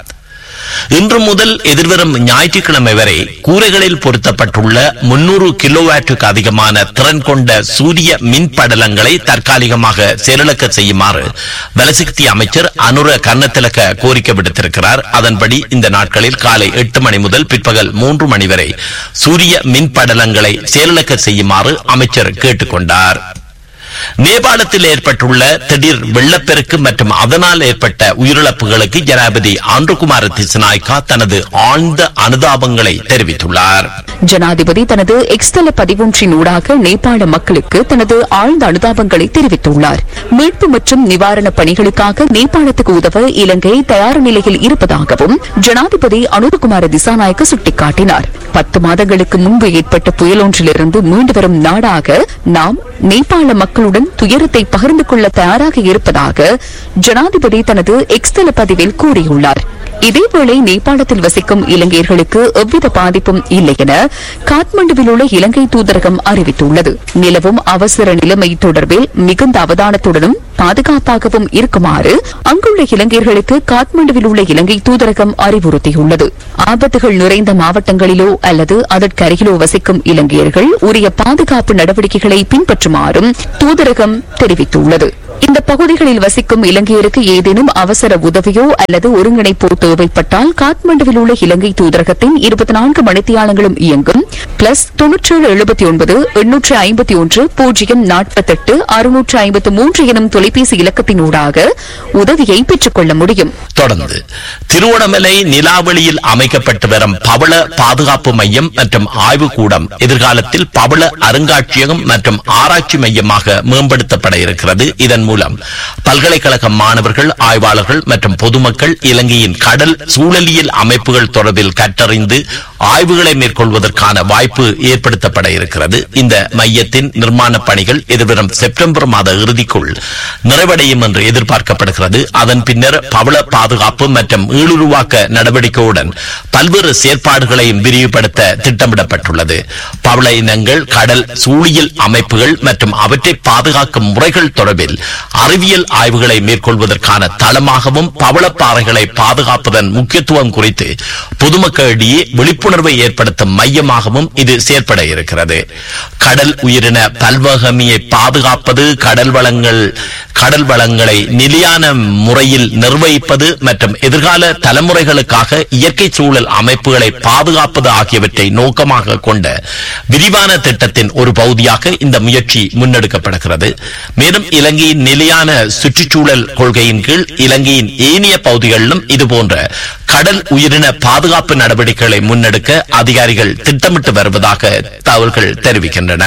Speaker 7: இன்று முதல் எதிர்வரும் ஞாயிற்றுக்கிழமை வரை கூரைகளில் பொருத்தப்பட்டுள்ள முன்னூறு கிலோவாட்டுக்கு அதிகமான திறன் கொண்ட சூரிய மின் படலங்களை தற்காலிகமாக செயலிழக்க செய்யுமாறு வலசக்தி அமைச்சர் அனுர கர்ணத்திலக்க கோரிக்கை விடுத்திருக்கிறார் அதன்படி இந்த நாட்களில் காலை எட்டு மணி முதல் பிற்பகல் மூன்று மணி வரை சூரிய மின் படலங்களை செயலிழக்க செய்யுமாறு அமைச்சர் கேட்டுக்கொண்டார் நேபாளத்தில் ஏற்பட்டுள்ள திடீர் வெள்ளப்பெருக்கு மற்றும் அதனால் ஏற்பட்ட உயிரிழப்புகளுக்கு ஜனாதிபதி ஆண்டுகுமார் திசநாய்கா தனது ஆழ்ந்த அனுதாபங்களை தெரிவித்துள்ளார்
Speaker 8: ஜனாதிபதி தனது எக்ஸ்தல பதிவொன்றின் ஊடாக நேபாள மக்களுக்கு தனது ஆழ்ந்த அனுதாபங்களை தெரிவித்துள்ளார் மீட்பு மற்றும் நிவாரணப் பணிகளுக்காக நேபாளத்துக்கு உதவ இலங்கை தயார் நிலையில் இருப்பதாகவும் ஜனாதிபதி அனுரகுமார திசாநாயக்க சுட்டிக்காட்டினார் பத்து மாதங்களுக்கு முன்பு ஏற்பட்ட புயலொன்றிலிருந்து மீண்டு வரும் நாடாக நாம் நேபாள மக்களுடன் துயரத்தை பகிர்ந்து கொள்ள தயாராக இருப்பதாக ஜனாதிபதி தனது எக்ஸ்தல பதிவில் கூறியுள்ளார் இதேவேளை நேபாளத்தில் வசிக்கும் இலங்கையர்களுக்கு எவ்வித பாதிப்பும் இல்லை என காத்மண்டுவில் உள்ள இலங்கை தூதரகம் அறிவித்துள்ளது நிலவும் அவசர நிலைமை தொடர்பில் மிகுந்த அவதானத்துடனும் பாதுகாப்பாகவும் இருக்குமாறு அங்குள்ள இலங்கையர்களுக்கு காத்மண்டுவில் உள்ள இலங்கை தூதரகம் அறிவுறுத்தியுள்ளது ஆபத்துகள் நிறைந்த மாவட்டங்களிலோ அல்லது அதற்கருகிலோ வசிக்கும் இலங்கையர்கள் உரிய பாதுகாப்பு நடவடிக்கைகளை பின்பற்றுமாறும் தூதரகம் தெரிவித்துள்ளது இந்த பகுதிகளில் வசிக்கும் இலங்கையருக்கு ஏதேனும் அவசர உதவியோ அல்லது ஒருங்கிணைப்போ தேவைப்பட்டால் காத்மண்டுவில் உள்ள இலங்கை தூதரகத்தின் இருபத்தி நான்கு மணித்தியாலங்களும் இயங்கும் பிளஸ் தொன்னூற்றேழு எழுபத்தி ஒன்பது எண்ணூற்று ஐம்பத்தி ஒன்று பூஜ்ஜியம் நாற்பத்தெட்டு அறுநூற்று ஐம்பத்து மூன்று எனும் தொலைபேசி இலக்கத்தினூடாக உதவியை பெற்றுக் கொள்ள முடியும்
Speaker 7: தொடர்ந்து திருவண்ணாமலை நிலாவளியில் அமைக்கப்பட்டு வரும் பவள பாதுகாப்பு மையம் மற்றும் ஆய்வுக்கூடம் எதிர்காலத்தில் பவள அருங்காட்சியகம் மற்றும் ஆராய்ச்சி மையமாக மேம்படுத்தப்பட இருக்கிறது இதன் மூலம் பல்கலைக்கழக மாணவர்கள் ஆய்வாளர்கள் மற்றும் பொதுமக்கள் இலங்கையின் கடல் சூழலியல் அமைப்புகள் தொடர்பில் கற்றறிந்து ஆய்வுகளை மேற்கொள்வதற்கான வாய்ப்பு ஏற்படுத்தப்பட இருக்கிறது இந்த மையத்தின் நிர்மாண பணிகள் எதிர்வரும் செப்டம்பர் மாத இறுதிக்குள் நிறைவடையும் என்று எதிர்பார்க்கப்படுகிறது அதன் பின்னர் பவள பாதுகாப்பு மற்றும் ஈழுருவாக்க நடவடிக்கையுடன் பல்வேறு செயற்பாடுகளையும் விரிவுபடுத்த திட்டமிடப்பட்டுள்ளது பவள இனங்கள் கடல் சூழியல் அமைப்புகள் மற்றும் அவற்றை பாதுகாக்கும் முறைகள் தொடர்பில் அறிவியல் ஆய்வுகளை மேற்கொள்வதற்கான தளமாகவும் பவளப்பாறைகளை பாதுகாப்பதன் முக்கியத்துவம் குறித்து பொதுமக்களிடையே விழிப்புணர்வை ஏற்படுத்தும் மையமாகவும் இது செயற்பட இருக்கிறது கடல் உயிரின பல்வகமையை பாதுகாப்பது கடல் வளங்கள் கடல் வளங்களை நிலையான முறையில் நிர்வகிப்பது மற்றும் எதிர்கால தலைமுறைகளுக்காக இயற்கை சூழல் அமைப்புகளை பாதுகாப்பது ஆகியவற்றை நோக்கமாக கொண்ட விரிவான திட்டத்தின் ஒரு பகுதியாக இந்த முயற்சி முன்னெடுக்கப்படுகிறது மேலும் இலங்கையின் நிலையான சுற்றுச்சூழல் கொள்கையின் கீழ் இலங்கையின் ஏனைய பகுதிகளிலும் இதுபோன்ற கடல் உயிரின பாதுகாப்பு நடவடிக்கைகளை முன்னெடுக்க அதிகாரிகள் திட்டமிட்டு வருவதாக தகவல்கள் தெரிவிக்கின்றன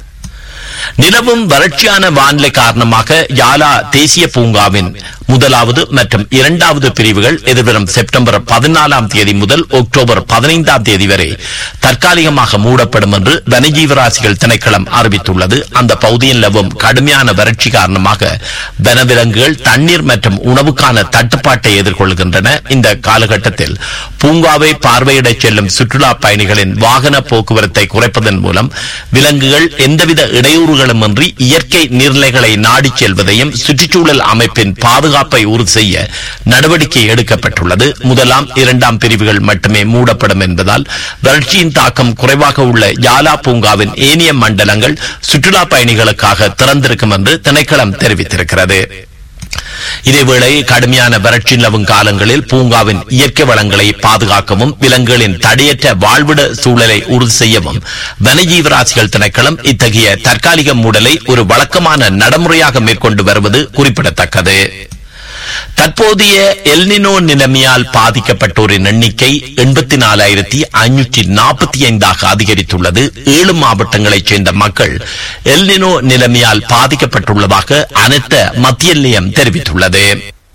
Speaker 7: நிலவும் வறட்சியான வானிலை காரணமாக யாலா தேசிய பூங்காவின் முதலாவது மற்றும் இரண்டாவது பிரிவுகள் எதிர்வரும் செப்டம்பர் பதினாலாம் தேதி முதல் அக்டோபர் பதினைந்தாம் தேதி வரை தற்காலிகமாக மூடப்படும் என்று வனஜீவராசிகள் திணைக்களம் அறிவித்துள்ளது அந்த பகுதியில் நிலவும் கடுமையான வறட்சி காரணமாக வனவிலங்குகள் தண்ணீர் மற்றும் உணவுக்கான தட்டுப்பாட்டை எதிர்கொள்கின்றன இந்த காலகட்டத்தில் பூங்காவை பார்வையிடச் செல்லும் சுற்றுலா பயணிகளின் வாகன போக்குவரத்தை குறைப்பதன் மூலம் விலங்குகள் எந்தவித இடையூறுகளுமின்றி இயற்கை நீர்நிலைகளை நாடிச் செல்வதையும் சுற்றுச்சூழல் அமைப்பின் பாதுகாப்பை உறுதி செய்ய நடவடிக்கை எடுக்கப்பட்டுள்ளது முதலாம் இரண்டாம் பிரிவுகள் மட்டுமே மூடப்படும் என்பதால் வறட்சியின் தாக்கம் குறைவாக உள்ள யாலா பூங்காவின் ஏனைய மண்டலங்கள் சுற்றுலா பயணிகளுக்காக திறந்திருக்கும் என்று திணைக்களம் தெரிவித்திருக்கிறது இதேவேளை கடுமையான வறட்சி நிலவும் காலங்களில் பூங்காவின் இயற்கை வளங்களை பாதுகாக்கவும் விலங்குகளின் தடையற்ற வாழ்விட சூழலை உறுதி செய்யவும் வனஜீவராசிகள் திணைக்களம் இத்தகைய தற்காலிக மூடலை ஒரு வழக்கமான நடைமுறையாக மேற்கொண்டு வருவது குறிப்பிடத்தக்கது தற்போதைய எல்னினோ நிலைமையால் பாதிக்கப்பட்டோரின் எண்ணிக்கை எண்பத்தி நாலாயிரத்தி ஐநூற்றி நாற்பத்தி ஐந்தாக அதிகரித்துள்ளது ஏழு மாவட்டங்களைச் சேர்ந்த மக்கள் எல்னினோ நிலைமையால் பாதிக்கப்பட்டுள்ளதாக அனைத்த மத்திய நிலையம் தெரிவித்துள்ளது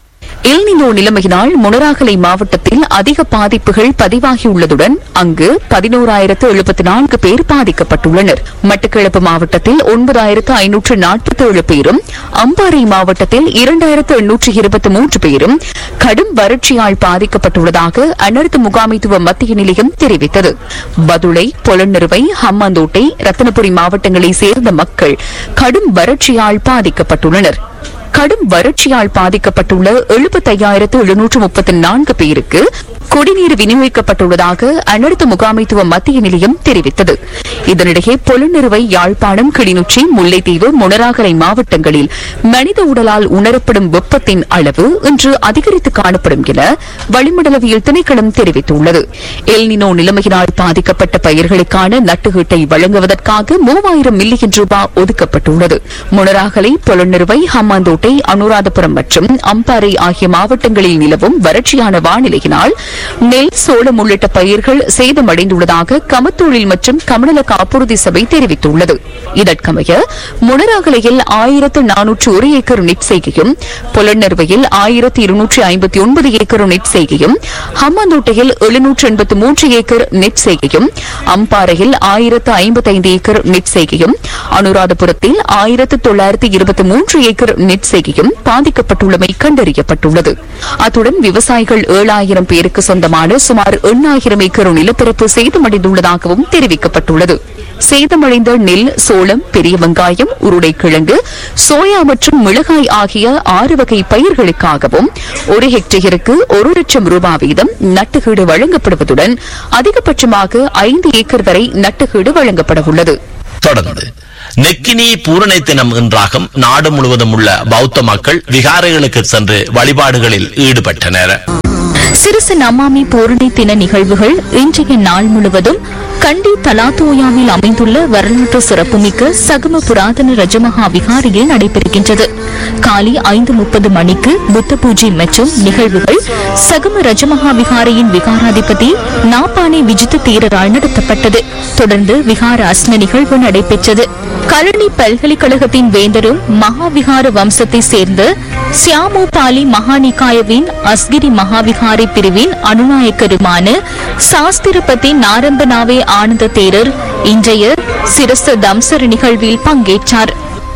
Speaker 8: எல்னினோ நிலைமையினால் முனராகலை மாவட்டத்தில் அதிக பாதிப்புகள் பதிவாகியுள்ளதுடன் அங்கு பதினோராயிரத்து எழுபத்தி நான்கு பேர் பாதிக்கப்பட்டுள்ளனர் மட்டக்களப்பு மாவட்டத்தில் ஒன்பதாயிரத்து ஐநூற்று நாற்பத்தி ஏழு பேரும் அம்பாறை மாவட்டத்தில் இரண்டாயிரத்து எண்ணூற்று இருபத்தி மூன்று பேரும் கடும் வறட்சியால் பாதிக்கப்பட்டுள்ளதாக அனர்த்த முகாமைத்துவ மத்திய நிலையம் தெரிவித்தது பதுளை பொலன்னறுவை ஹம்மாந்தோட்டை ரத்தனபுரி மாவட்டங்களைச் சேர்ந்த மக்கள் கடும் வறட்சியால் பாதிக்கப்பட்டுள்ளனர் கடும் வறட்சியால் பாதிக்கப்பட்டுள்ள எழுபத்தையாயிரத்து எழுநூற்று முப்பத்தி நான்கு பேருக்கு குடிநீர் விநியோகிக்கப்பட்டுள்ளதாக அனர்த்த முகாமைத்துவ மத்திய நிலையம் தெரிவித்தது இதனிடையே பொலனறுவை யாழ்ப்பாணம் கிளிநொச்சி முல்லைத்தீவு முனராகரை மாவட்டங்களில் மனித உடலால் உணரப்படும் வெப்பத்தின் அளவு இன்று அதிகரித்து காணப்படும் என வளிமண்டலவியல் திணைக்களம் தெரிவித்துள்ளது எல்னினோ நிலைமையினால் பாதிக்கப்பட்ட பயிர்களுக்கான நட்டுகீட்டை வழங்குவதற்காக மூவாயிரம் மில்லியன் ரூபாய் ஒதுக்கப்பட்டுள்ளது முனராகலை பொலனறுவை ஹம்மாந்தோட்டை அனுராதபுரம் மற்றும் அம்பாறை ஆகிய மாவட்டங்களில் நிலவும் வறட்சியான வானிலையினால் நெல் சோளம் உள்ளிட்ட பயிர்கள் சேதமடைந்துள்ளதாக கமத்தொழில் மற்றும் கமநல காப்புறுதி சபை தெரிவித்துள்ளது இதற்கமைய முனராகலையில் ஆயிரத்து நானூற்று ஒரு ஏக்கர் நெட் செய்கையும் புலனறுவையில் ஆயிரத்து இருநூற்று ஐம்பத்தி ஒன்பது ஏக்கர் நெட் செய்கையும் ஹம்மாந்தோட்டையில் எழுநூற்று எண்பத்து மூன்று ஏக்கர் நெட் செய்கையும் அம்பாறையில் ஆயிரத்து ஐம்பத்தைந்து ஏக்கர் நெட் செய்கையும் அனுராதபுரத்தில் ஆயிரத்து தொள்ளாயிரத்து இருபத்தி மூன்று ஏக்கர் நெட் செய்கையும் பாதிக்கப்பட்டுள்ளமை கண்டறியப்பட்டுள்ளது அத்துடன் விவசாயிகள் ஏழாயிரம் பேருக்கு சொந்தமான சுமார் எண்ணாயிரம் ஏக்கர் நிலப்பரப்பு சேதமடைந்துள்ளதாகவும் தெரிவிக்கப்பட்டுள்ளது சேதமடைந்த நெல் சோளம் பெரிய வெங்காயம் உருளைக்கிழங்கு சோயா மற்றும் மிளகாய் ஆகிய ஆறு வகை பயிர்களுக்காகவும் ஒரு ஹெக்டேருக்கு ஒரு லட்சம் ரூபாய் வீதம் நட்டுகீடு வழங்கப்படுவதுடன் அதிகபட்சமாக ஐந்து ஏக்கர் வரை நட்டுகீடு வழங்கப்பட உள்ளது
Speaker 7: தொடர்ந்து நெக்கினி பூரணை தினம் என்றாகும் நாடு முழுவதும் உள்ள பௌத்த மக்கள் விகாரைகளுக்கு சென்று வழிபாடுகளில் ஈடுபட்டனர்
Speaker 2: சிறுசு நமாமி பூரணி தின நிகழ்வுகள் இன்றைய நாள் முழுவதும் கண்டி தலாத்தோயாவில் அமைந்துள்ள வரலாற்று சிறப்புமிக்க சகம புராதன ரஜமகா விகாரியில் நடைபெறுகின்றது காலை ஐந்து முப்பது மணிக்கு புத்த பூஜை மற்றும் நிகழ்வுகள் சகம ரஜமகா விகாரியின் விகாராதிபதி நாப்பானே விஜித்த தேரரால் நடத்தப்பட்டது தொடர்ந்து விகார அஸ்ன நிகழ்வு நடைபெற்றது கழனி பல்கலைக்கழகத்தின் வேந்தரும் மகாவிகார வம்சத்தை சேர்ந்த சியாமோபாலி மகாநிகாயவின் அஸ்கிரி மகாவிகாரி பிரிவின் அனுநாயக்கருமான சாஸ்திரபதி நாரம்பனாவே ஆனந்த தேரர் இன்றைய சிரச தம்சர நிகழ்வில் பங்கேற்றார்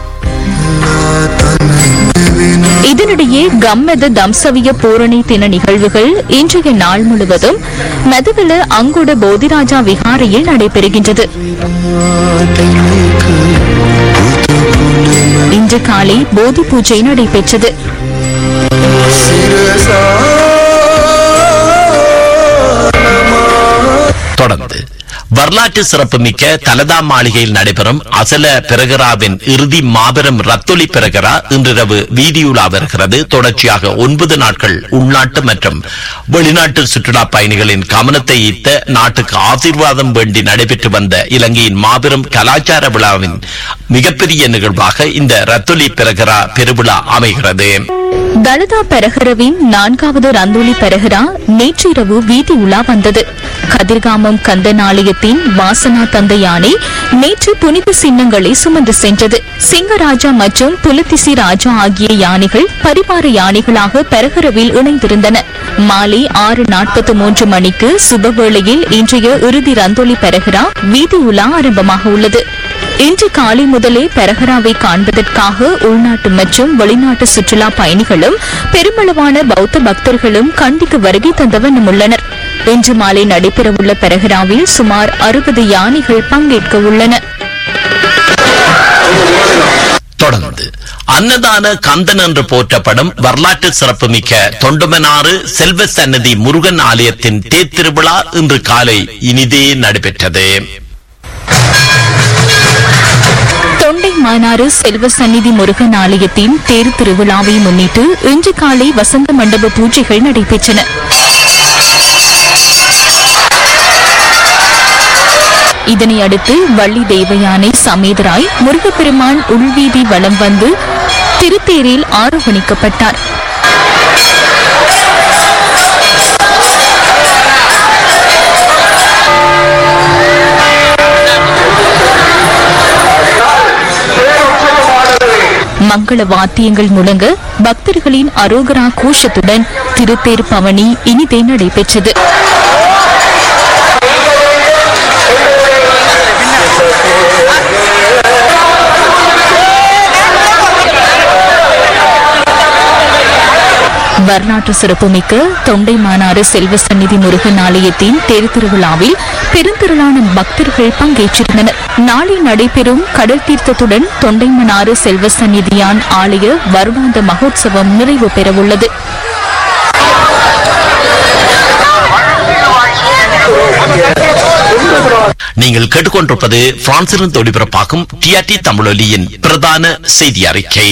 Speaker 2: இதனிடையே கம்மெத தம்சவிய பூரணி தின நிகழ்வுகள் இன்றைய நாள் முழுவதும் மதுவல அங்குட போதிராஜா விகாரையில் நடைபெறுகின்றது இன்று காலை போதி பூஜை நடைபெற்றது
Speaker 7: தொடர்ந்து வரலாற்று சிறப்புமிக்க தலதா மாளிகையில் நடைபெறும் அசல பிரகராவின் இறுதி மாபெரும் ரத்தொலி பிரகரா இன்றிரவு வீதியுலா வருகிறது தொடர்ச்சியாக ஒன்பது நாட்கள் உள்நாட்டு மற்றும் வெளிநாட்டு சுற்றுலா பயணிகளின் கவனத்தை ஈர்த்த நாட்டுக்கு ஆசீர்வாதம் வேண்டி நடைபெற்று வந்த இலங்கையின் மாபெரும் கலாச்சார விழாவின் மிகப்பெரிய நிகழ்வாக இந்த ரத்தொலி பிரகரா பெருவிழா அமைகிறது
Speaker 2: தலதா பெரஹரவின் நான்காவது ரந்தோலி பெரஹரா நேற்றிரவு வீதி உலா வந்தது கதிர்காமம் கந்தன் ஆலயத்தின் வாசனா தந்த யானை நேற்று புனித சின்னங்களை சுமந்து சென்றது சிங்கராஜா மற்றும் புலத்திசி ராஜா ஆகிய யானைகள் பரிவார யானைகளாக பெரஹரவில் இணைந்திருந்தன மாலை ஆறு நாற்பத்தி மூன்று மணிக்கு சுபவேளையில் இன்றைய இறுதி ரந்தோலி பெரஹரா வீதி உலா ஆரம்பமாக உள்ளது இன்று காலை முதலே பெரஹராவை காண்பதற்காக உள்நாட்டு மற்றும் வெளிநாட்டு சுற்றுலா பயணிகளும் பெருமளவான பௌத்த பக்தர்களும் கண்டிக்கு வருகை தந்தவண்ணம் உள்ளனர் இன்று மாலை நடைபெறவுள்ள பெரஹராவில் சுமார் அறுபது யானைகள் பங்கேற்க உள்ளன
Speaker 7: தொடர்ந்து அன்னதான கந்தன் என்று போற்றப்படும் வரலாற்று சிறப்புமிக்க தொண்டுமனாறு செல்வ சன்னதி முருகன் ஆலயத்தின் தேர்திருவிழா இன்று காலை இனிதே நடைபெற்றது
Speaker 2: தொண்டை மாநாறு செல்வ சந்நிதி முருகன் ஆலயத்தின் தேர் திருவிழாவை முன்னிட்டு இன்று காலை வசந்த மண்டப பூஜைகள் நடைபெற்றன இதனை அடுத்து வள்ளி தெய்வயானை சமேதராய் முருகப்பெருமான் உள்வீதி வலம் வந்து திருத்தேரில் ஆரோகணிக்கப்பட்டார் மங்கள வாத்தியங்கள் முழங்க பக்தர்களின் அரோகரா கோஷத்துடன் திருத்தேர் பவனி இனிதே நடைபெற்றது வரலாற்று சிறப்புமிக்க தொண்டைமானாறு செல்வ சந்நிதி முருகன் ஆலயத்தின் தேர் திருவிழாவில் பெருந்திரளான பக்தர்கள் பங்கேற்றிருந்தனர் நாளை நடைபெறும் கடல் தீர்த்தத்துடன் தொண்டைமனாறு செல்வ சந்நிதியான் ஆலய வருடாந்த மகோத்சவம் நிறைவு பெறவுள்ளது
Speaker 7: நீங்கள் கேட்டுக்கொண்டிருப்பது பிரான்சிலிருந்து ஒளிபரப்பாகும் டிஆர்டி தமிழொலியின் பிரதான செய்தி அறிக்கை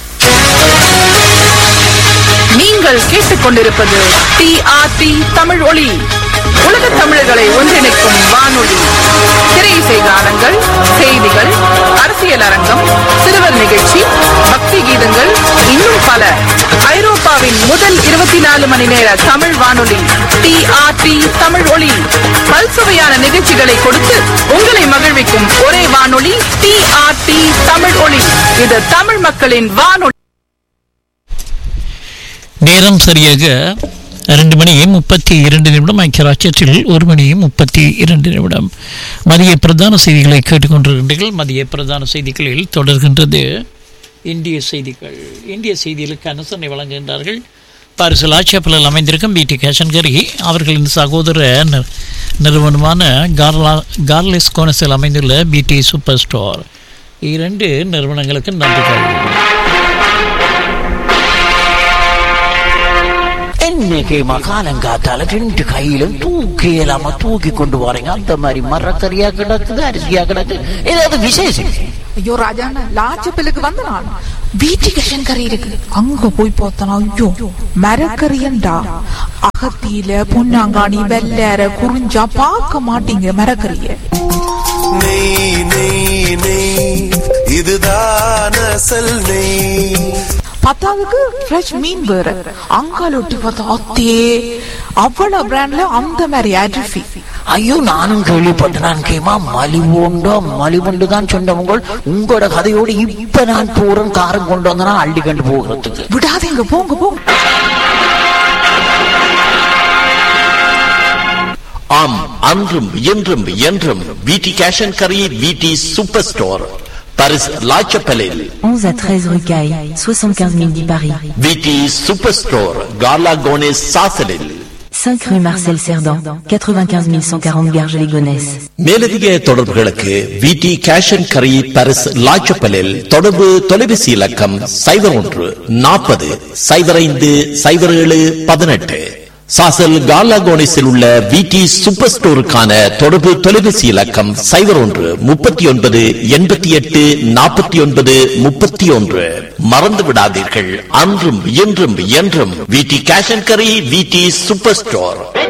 Speaker 9: நீங்கள் கேட்டுக்கொண்டிருப்பது டிஆர்டி தமிழ் ஒளி உலக தமிழர்களை ஒன்றிணைக்கும் வானொலி திரை இசை கானங்கள் செய்திகள் அரசியல் அரங்கம் சிறுவர் நிகழ்ச்சி பக்தி கீதங்கள் இன்னும் பல ஐரோப்பாவின் முதல் இருபத்தி நாலு மணி நேர தமிழ் வானொலி டிஆர்டி தமிழ் ஒளி பல்சுவையான நிகழ்ச்சிகளை கொடுத்து உங்களை மகிழ்விக்கும் ஒரே வானொலி டிஆர்டி தமிழ் ஒளி இது தமிழ் மக்களின் வானொலி
Speaker 10: நேரம் சரியாக ரெண்டு மணி முப்பத்தி இரண்டு நிமிடம் ஐக்கியராட்சியத்தில் ஒரு மணி முப்பத்தி இரண்டு நிமிடம் மதிய பிரதான செய்திகளை கேட்டுக்கொண்டிருக்கின்றீர்கள் மதிய பிரதான செய்திகளில் தொடர்கின்றது இந்திய செய்திகள் இந்திய செய்திகளுக்கு அனுசரணை வழங்குகின்றார்கள் பாரிசில் ஆட்சேபலில் அமைந்திருக்கும் பிடி கேஷன்கரி அவர்களின் சகோதர நிறு- நிறுவனமான கார்லா கார்லெஸ் கோனஸில் அமைந்துள்ள பிடி சூப்பர் ஸ்டோர் இரண்டு நிறுவனங்களுக்கு நன்றிகள்
Speaker 11: இன்னைக்கு மகாலங்காத்தால ரெண்டு கையிலும் தூக்கி இல்லாம தூக்கி கொண்டு வரீங்க அந்த மாதிரி மரக்கறியா கிடக்குது அரிசியா கிடக்கு ஏதாவது விசேஷம்
Speaker 12: ஐயோ ராஜாண்ணா லாச்சப்பிலுக்கு வந்த நான் வீட்டுக்கு கறி இருக்கு அங்க போய் பார்த்தனா ஐயோ மரக்கறியண்டா அகத்தியில பொன்னாங்காணி வெள்ளேற குறிஞ்சா பார்க்க மாட்டீங்க மரக்கறிய
Speaker 13: நெய் நெய் நெய் இதுதான் அசல் நெய்
Speaker 12: பத்தாவதுக்கு ஃப்ரெஷ் மீன் வேற அங்கால ஒட்டி பார்த்தா அத்தே அவ்வளவு பிராண்ட்ல அந்த மாதிரி அரிசி
Speaker 11: ஐயோ நானும் கேள்விப்பட்டேன் நான் கேமா மலிவுண்டோ மலிவுண்டு தான் சொன்னவங்க உங்களோட கதையோடு இப்ப நான் போறேன் காரம் கொண்டு வந்தனா அள்ளி கண்டு போகிறதுக்கு
Speaker 12: விடாதீங்க போங்க போங்க
Speaker 7: ஆம் அன்றும் இன்றும் என்றும் விடி கேஷன் கரி விடி சூப்பர் ஸ்டோர் பாரிஸ் லாச்சப்பலில்
Speaker 14: 11 à 13 rue Caille, 75 010 Paris.
Speaker 7: விடி சூப்பர் ஸ்டோர் கார்லா கோனேஸ் சாசலில்
Speaker 14: 5 rue Marcel Cerdan, 95 140 Garges-les-Gonesse.
Speaker 7: மேலதிக தொடர்புகளுக்கு விடி கேஷன் கரி பாரிஸ் லாச்சப்பலில் தொடர்பு தொலைபேசி இலக்கம் சைபர் ஒன்று நாற்பது சைபர் ஐந்து சைபர் ஏழு பதினெட்டு சாசல் கார்லாகோனிஸில் உள்ள விடி சூப்பர் ஸ்டோருக்கான தொடர்பு தொலைபேசி இலக்கம் சைபர் ஒன்று முப்பத்தி ஒன்பது எண்பத்தி எட்டு நாற்பத்தி ஒன்பது முப்பத்தி ஒன்று மறந்து விடாதீர்கள் அன்றும் இன்றும் என்றும் விடி கேஷன் கரி விடி சூப்பர் ஸ்டோர்